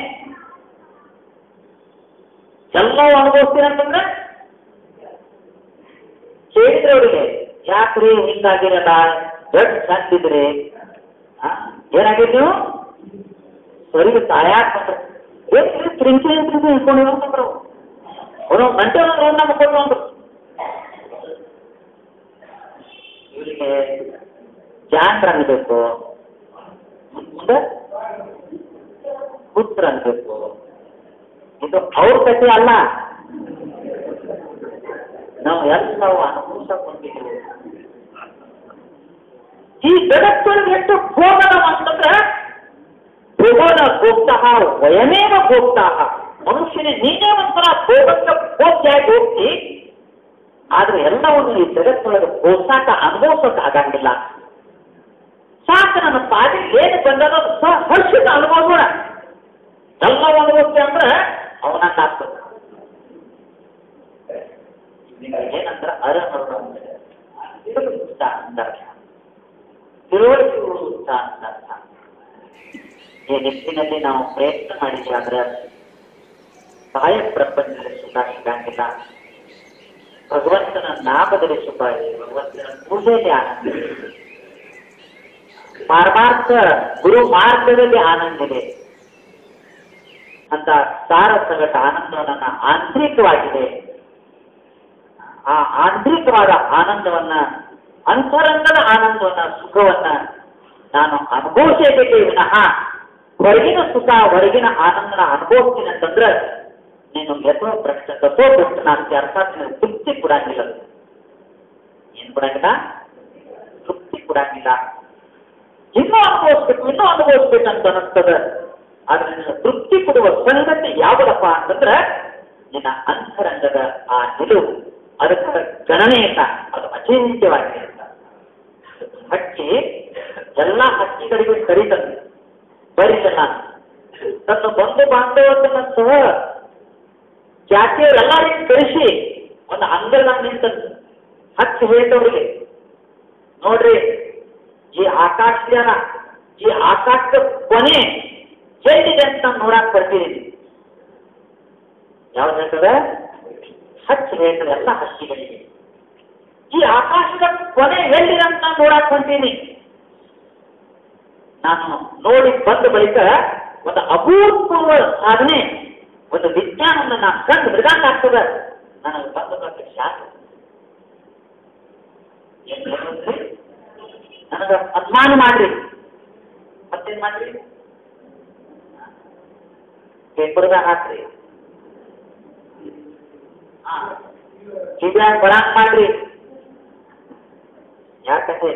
ಎಲ್ಲವೂ ಅನುಭವಿಸ್ತೀನಿ ಅಂತಂದ್ರೆ ಕೇಳಿದ್ರೆ ಅವರಿಗೆ ಯಾಕ್ರಿ ಹಿಂಗಾಗಿರಲ್ಲ ದೊಡ್ಡ ಸಾಕಿದ್ರಿ ಏನಾಗಿದ್ ನೀವು ಸರಿಗೆ ಸಾಯಾಕ್ ಬಂದ್ರೆ ಏನ್ರಿ ತ್ರಿಂಕಿ ತ್ರಿಂಕಿ ಇಟ್ಕೊಂಡು ಅಂತಂದ್ರು ಒಂದೊಂದು ಗಂಟೆ ಒಂದು ರೌಂಡ್ ಮಾಡ್ಕೊಂಡು ಅಂದ್ರು ಇವರಿಗೆ ಜಾನ್ರ ಅನ್ಬೇಕು ಮುಂದೆ ಪುತ್ರ ಅನ್ಬೇಕು ಇದು ಅವ್ರ ಕಥೆ ಅಲ್ಲ ನಾವು ಎಲ್ಲವೂ ಅನುಭವಿಸಕೊಂಡಿದ್ದೀವಿ ಈ ಜಗತ್ತೊಳಗೆ ಎಷ್ಟು ಭೋಗನ ಅಂತಂದ್ರೆ ಭೋಗನ ಭೋಕ್ತಃ ವಯಮೇವ ಭೋಕ್ತಃ ಮನುಷ್ಯನೇ ನೀನೇ ಒಂಥರ ಭೋಗಕ್ಕೆ ಭೋಗ್ಯಾಗಿ ಹೋಗ್ತಿ ಆದ್ರೆ ಎಲ್ಲವನ್ನು ಈ ಜಗತ್ತೊಳಗೆ ಭೋಸಾಕ ಅನುಭವಿಸೋಕೆ ಆಗಂಗಿಲ್ಲ ಸಾಕು ನನ್ನ ಪಾದಿ ಏನು ಬಂದದ ಹರ್ಷಿತ ಅನುಭವ ಎಲ್ಲ ಅನುಭವಿಸ್ತೆ ಅಂದ್ರೆ ಅವನನ್ನ ಆಗ್ತದೆ ಏನಂದ್ರೆ ಅರಮರು ಅಂದ್ರೆ ತಿರುಗುತ್ತ ಅಂದರ್ಥ ತಿಳುವಳಿಕೆ ಉಳಿಸುತ್ತ ಅಂದರ್ಥ ಈ ನಿಟ್ಟಿನಲ್ಲಿ ನಾವು ಪ್ರಯತ್ನ ಮಾಡಿದ್ವಿ ಆದ್ರೆ ಬಾಹ್ಯ ಪ್ರಪಂಚದಲ್ಲಿ ಸುಖ ಸಿಗಂಗಿಲ್ಲ ಭಗವಂತನ ನಾಮದಲ್ಲಿ ಸುಖ ಇದೆ ಭಗವಂತನ ಪೂಜೆಯಲ್ಲಿ ಆನಂದ ಇದೆ ಪಾರಮಾರ್ಥ ಗುರು ಮಾರ್ಗದಲ್ಲಿ ಆನಂದ ಇದೆ ಅಂತ ಸಾರ ಸಗಟ ಆನಂದವನ್ನ ಆಂತರಿಕವಾಗಿದೆ ಆ ಆಂತರಿಕವಾದ ಆನಂದವನ್ನ ಅಂತರಂಗದ ಆನಂದವನ್ನ ಸುಖವನ್ನ ನಾನು ಅನುಭವಿಸಬೇಕೇ ವಿನಃ ಹೊರಗಿನ ಸುಖ ಹೊರಗಿನ ಆನಂದನ ಅನುಭವಿಸ್ತೀನಿ ಅಂತಂದ್ರೆ ನೀನು ಎಷ್ಟೋ ಪ್ರಶ್ನೆ ತಪ್ಪೋ ಪ್ರಶ್ನೆ ಅಂತ ಅರ್ಥಾತ್ ನಿನಗೆ ತೃಪ್ತಿ ಕೊಡಂಗಿಲ್ಲ ಏನ್ ಕೊಡಂಗಿಲ್ಲ ತೃಪ್ತಿ ಕೊಡಂಗಿಲ್ಲ ಇನ್ನೂ ಅನುಭವಿಸ್ಬೇಕು ಇನ್ನೂ ಅನುಭವಿಸ್ಬೇಕು ಅಂತ ಅನಿಸ್ತದ ಆದ್ರೆ ನಿನ್ನ ತೃಪ್ತಿ ಕೊಡುವ ಸಂಗತಿ ಯಾವುದಪ್ಪ ಅಂತಂದ್ರೆ ನಿನ್ನ ಅಂತರಂಗದ ಆ ನಿಲುವು ಅದಕ್ಕೆ ಗಣನೀಯತ ಅದು ಅಚಿಂತ್ಯವಾಗಿದೆ ಅಂತ ಹಕ್ಕಿ ಎಲ್ಲ ಹಕ್ಕಿಗಳಿಗೂ ಕರೀತದೆ ಬರೀತ ನಾನು ತನ್ನ ಬಂಧು ಬಾಂಧವರನ್ನ ಸಹ ಜಾತಿಯವರೆಲ್ಲರಿಗೂ ಕರೆಸಿ ಒಂದು ಅಂಗಡ ನಿಂತದ್ದು ಹಚ್ಚಿ ಹೇಳ್ತವ್ರಿಗೆ ನೋಡ್ರಿ ಈ ಆಕಾಶಯಾನ ಈ ಆಕಾಶದ ಕೊನೆ ಎಲ್ಲಿದೆ ಅಂತ ನಾನು ನೋಡಕ್ ಬರ್ತಿದ್ದೀನಿ ಯಾವ್ದು ಹೇಳ್ತದೆ ಹಚ್ಚಿ ಹೇಳ್ತದೆ ಎಲ್ಲ ಹಕ್ಕಿಗಳಿಗೆ ಈ ಆಕಾಶದ ಕೊನೆ ಎಲ್ಲಿದೆ ಅಂತ ನಾನು ನೋಡಕ್ ಬಂತೀನಿ ನಾನು ನೋಡಿ ಬಂದ ಬಳಿಕ ಒಂದು ಅಭೂತಪೂರ್ವ ಸಾಧನೆ ಒಂದು ವಿಜ್ಞಾನವನ್ನು ನಾನು ಕಂಡು ಮೃಗಾಂತ ಆಗ್ತದ ನನಗೆ ಬಂದ ಶಾಖ ಏನ್ ಹೇಳ್ಬೇಕ್ರಿ? ನನಗ ಅಭಿಮಾನ ಮಾಡ್ರಿ ಮತ್ತೇನ್ ಮಾಡ್ರಿ ಪೇಪರ್ದಾಗ ಹಾಕ್ರಿ ಹಾ ಕಿವ್ಯಾಗ ಬರಾಕ್ ಮಾಡ್ರಿ ಯಾಕಂದ್ರೆ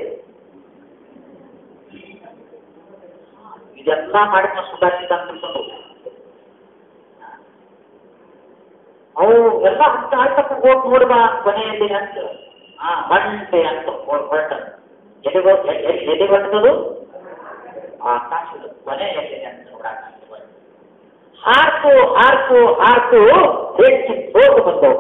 ಇದೆಲ್ಲ ಮಾಡಿ ನಾವು ಸುಧಾರಿಸಿದ ಅಂತ ತಿಳ್ಕೊಂಡು ಅವು ಎಲ್ಲ ಹತ್ತು ಆಯ್ತಪ್ಪ ಹೋಗಿ ನೋಡುವ ಕೊನೆಯಲ್ಲಿ ಅಂತ ಹಾ ಬಂಡೆ ಅಂತ ಹೊರಟ ಎಲ್ಲಿಗೋ ಎಲ್ಲಿ ಹೊರಟದು ಆಕಾಶದ ಕೊನೆಯಲ್ಲಿ ಅಂತ ನೋಡಾಕ ಹಾರ್ತು ಹಾರ್ತು ಹಾರ್ತು ಹೆಚ್ಚಿ ಹೋಗಿ ಬಂದವು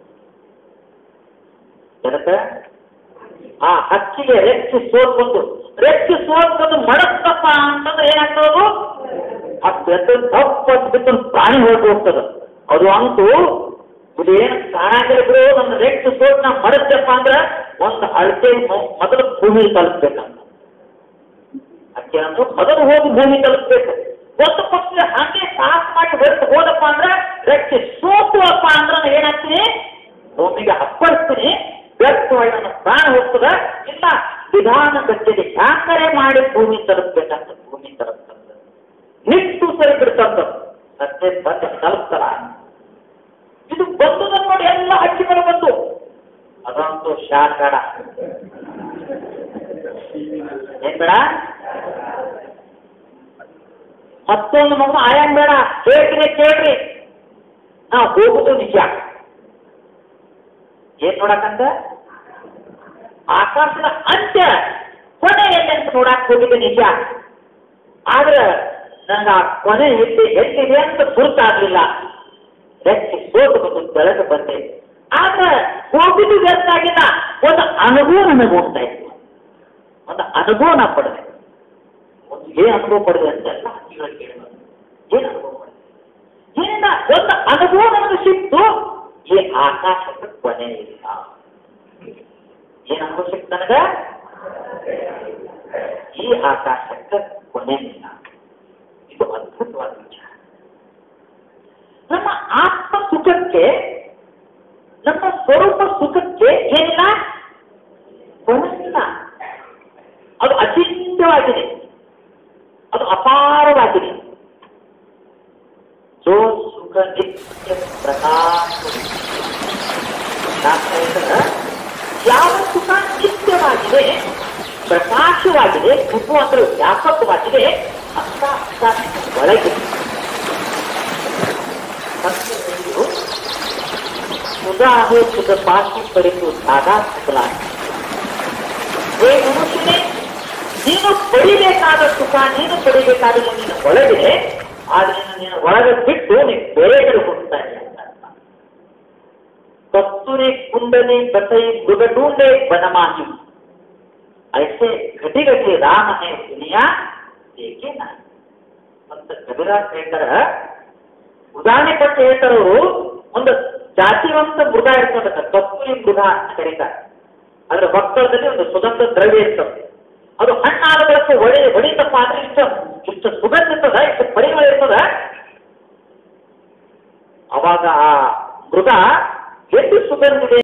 ಜನಕ ಆ ಹಕ್ಕಿಗೆ ರೆಚ್ಚಿ ಸೋತ್ ಬಂದು ರೆಚ್ಚಿ ಸೋತ್ ಬಂದು ಮಡತ್ತಪ್ಪ ಅಂತಂದ್ರೆ ಏನಾಗ್ತದು ಅದು ಎದ್ದು ತಪ್ಪು ಅಂತ ಬಿಟ್ಟು ಒಂದು ಪ್ರಾಣಿ ಹೋಗಿ ಹೋಗ್ತದ ಅದು ಅಂತೂ ಇದೇನು ಕಾಣಾಗಿಲ್ಲ ಬಿಡು ನನ್ನ ರೆಚ್ಚಿ ಸೋತ್ ನಾ ಮಡತ್ತಪ್ಪ ಅಂದ್ರೆ ಒಂದು ಅಳತೆ ಮೊ- ಮೊದಲು ಭೂಮಿ ತಲುಪ್ಬೇಕಂತ ಅಕ್ಕಿ ಅಂದ್ರೆ ಮೊದಲು ಹೋಗಿ ಭೂಮಿ ತಲುಪ್ಬೇಕು ಒಂದು ಪಕ್ಷ ಹಂಗೆ ಸಾಫ್ ಮಾಡಿ ಹೊರಟು ಹೋದಪ್ಪ ಅಂದ್ರೆ ರೆಚ್ಚಿ ಸೋತುವಪ್ಪ ಅಂದ್ರೆ ನಾನು ಏನಾಗ್ತೀನಿ ಭೂಮಿಗೆ ಅಪ್ಪಳಿಸ್ತೀನಿ ವ್ಯರ್ಥವಾಗಿ ನನ್ನ ಪ್ರಾಣ ಹೋಗ್ತದ ಇಲ್ಲ ವಿಧಾನ ಗಟ್ಟಿಗೆ ಯಾಕರೆ ಮಾಡಿ ಭೂಮಿ ತಲುಪ್ಬೇಕಂತ ಭೂಮಿ ತಲುಪ್ತಂತ ನಿಟ್ಟು ಸರಿ ಬಿಡ್ತಂತ ಸತ್ಯ ಬಂದ ತಲುಪ್ತಲ್ಲ ಇದು ಬಂದುದನ್ನು ನೋಡಿ ಎಲ್ಲ ಹಕ್ಕಿಗಳು ಬಂದು ಅದಂತೂ ಶಾಖಾಡ ಏನ್ ಬೇಡ ಮತ್ತೊಂದು ಮಗು ಆಯನ್ ಬೇಡ ಕೇಳ್ರಿ ಕೇಳ್ರಿ ನಾ ಹೋಗುದು ನಿಜ ಏನ್ ನೋಡಕಂತ ಆಕಾಶದ ಅಂತ್ಯ ಕೊನೆ ಎಲ್ಲಿ ಅಂತ ನೋಡಕ್ ಹೋಗಿದ್ದೆ ನಿಜ ಆದ್ರೆ ನನಗೆ ಆ ಕೊನೆ ಎಲ್ಲಿ ಎಲ್ಲಿದೆ ಅಂತ ಗುರುತಾಗ್ಲಿಲ್ಲ ಹೆಚ್ಚು ಸೋತು ಬಂದು ಬೆಳಕು ಬಂದೆ ಆದ್ರೆ ಹೋಗಿದ್ದು ವ್ಯರ್ಥ ಆಗಿಲ್ಲ ಒಂದು ಅನುಭವ ನನಗೆ ಹೋಗ್ತಾ ಇತ್ತು ಒಂದು ಅನುಭವ ನಾ ಪಡೆದೆ ಒಂದು ಏನ್ ಅನುಭವ ಪಡೆದೆ ಅಂತ ಎಲ್ಲ ಹಕ್ಕಿಗಳು ಕೇಳಿದ್ರು ಏನ್ ಅನುಭವ ಪಡೆದೆ ಏನಿಲ್ಲ ಒಂದು ಅನುಭವ ನನಗೆ ಸಿಕ್ತು ಈ ಆಕಾಶಕ್ಕೆ ಕೊನೆ ಇಲ್ಲ ಏನ್ ಅನುಭವ ಸಿಕ್ತು ನನಗ ಈ ಆಕಾಶಕ್ಕೆ ಕೊನೆ ಇಲ್ಲ ಇದು ಅದ್ಭುತವಾದ ವಿಚಾರ ನಮ್ಮ ಆತ್ಮ ಸುಖಕ್ಕೆ ನಮ್ಮ ಸ್ವರೂಪ ಸುಖಕ್ಕೆ ಏನಿಲ್ಲ ಕೊನೆ ಇಲ್ಲ ಅದು ಅಚಿಂತ್ಯವಾಗಿದೆ ಅದು ಅಪಾರವಾಗಿದೆ जो सुख नित्य ಪ್ರಕಾಶ ಶಾಸ್ತ್ರ ಹೇಳ್ತದ, ಯಾವ ಸುಖ ನಿತ್ಯವಾಗಿದೆ ಪ್ರಕಾಶವಾಗಿದೆ ಸುಖ ಅಂದ್ರೆ ವ್ಯಾಪಕವಾಗಿದೆ ಅಂತ ಅರ್ಥ ಒಳಗೆ ಮತ್ತು ನೀವು ಸುಧಾಹು ಸುಖ ಪಾಠಿ ಪಡೆದು ಸಾದಾ ಸುಖಲಾಗ ಹೇ ಮನುಷ್ಯನೇ ನೀನು ಪಡಿಬೇಕಾದ ಸುಖ ನೀನು ಪಡಿಬೇಕಾದ ನಿನ್ನ ಒಳಗಿದೆ ಆದ್ರೆ ನಿನ್ನ ಒಳಗೆ ಬಿಟ್ಟು ನೀನು ಬೇರೆ ಕಡೆ ಹೋಗ್ತಾ ಇಲ್ಲ ಅಂತ ಅರ್ಥ. ಕಸ್ತೂರಿ ಕುಂಡಲಿ ಬಸೈ ಮೃಗಟೂಂಡೆ ಬನಮಾಹಿ ಐಸೆ ಘಟಿ ಘಟಿ ರಾಮ ಹೇ ದುನಿಯಾ ಏಕೆ ನಾಯಿ ಅಂತ ಕವಿರಾಜ್ ಹೇಳ್ತಾರ ಉದಾಹರಣೆ ಕೊಟ್ಟು ಹೇಳ್ತಾರ ಅವರು ಒಂದು ಜಾತಿವಂತ ಮೃಗ ಇರ್ತದ ಕಸ್ತೂರಿ ಮೃಗ ಅಂತ ಕರೀತಾರೆ ಅದರ ಒಕ್ಕಳದಲ್ಲಿ ಒಂದು ಸುಗಂಧ ದ್ರವ್ಯ ಇರ್ತದೆ ಅದು ಹಣ್ಣಾದ ಬಳಿಕ ಹೊಡೆ ಹೊಡಿತಪ್ಪ ಅಂದ್ರೆ ಇಷ್ಟ ಇಷ್ಟು ಸುಗಂಧ ಇರ್ತದ ಇಷ್ಟು ಪರಿಮಳ ಇರ್ತದ ಅವಾಗ ಆ ಮೃಗ ಎಷ್ಟು ಸುಗಂಧ ಇದೆ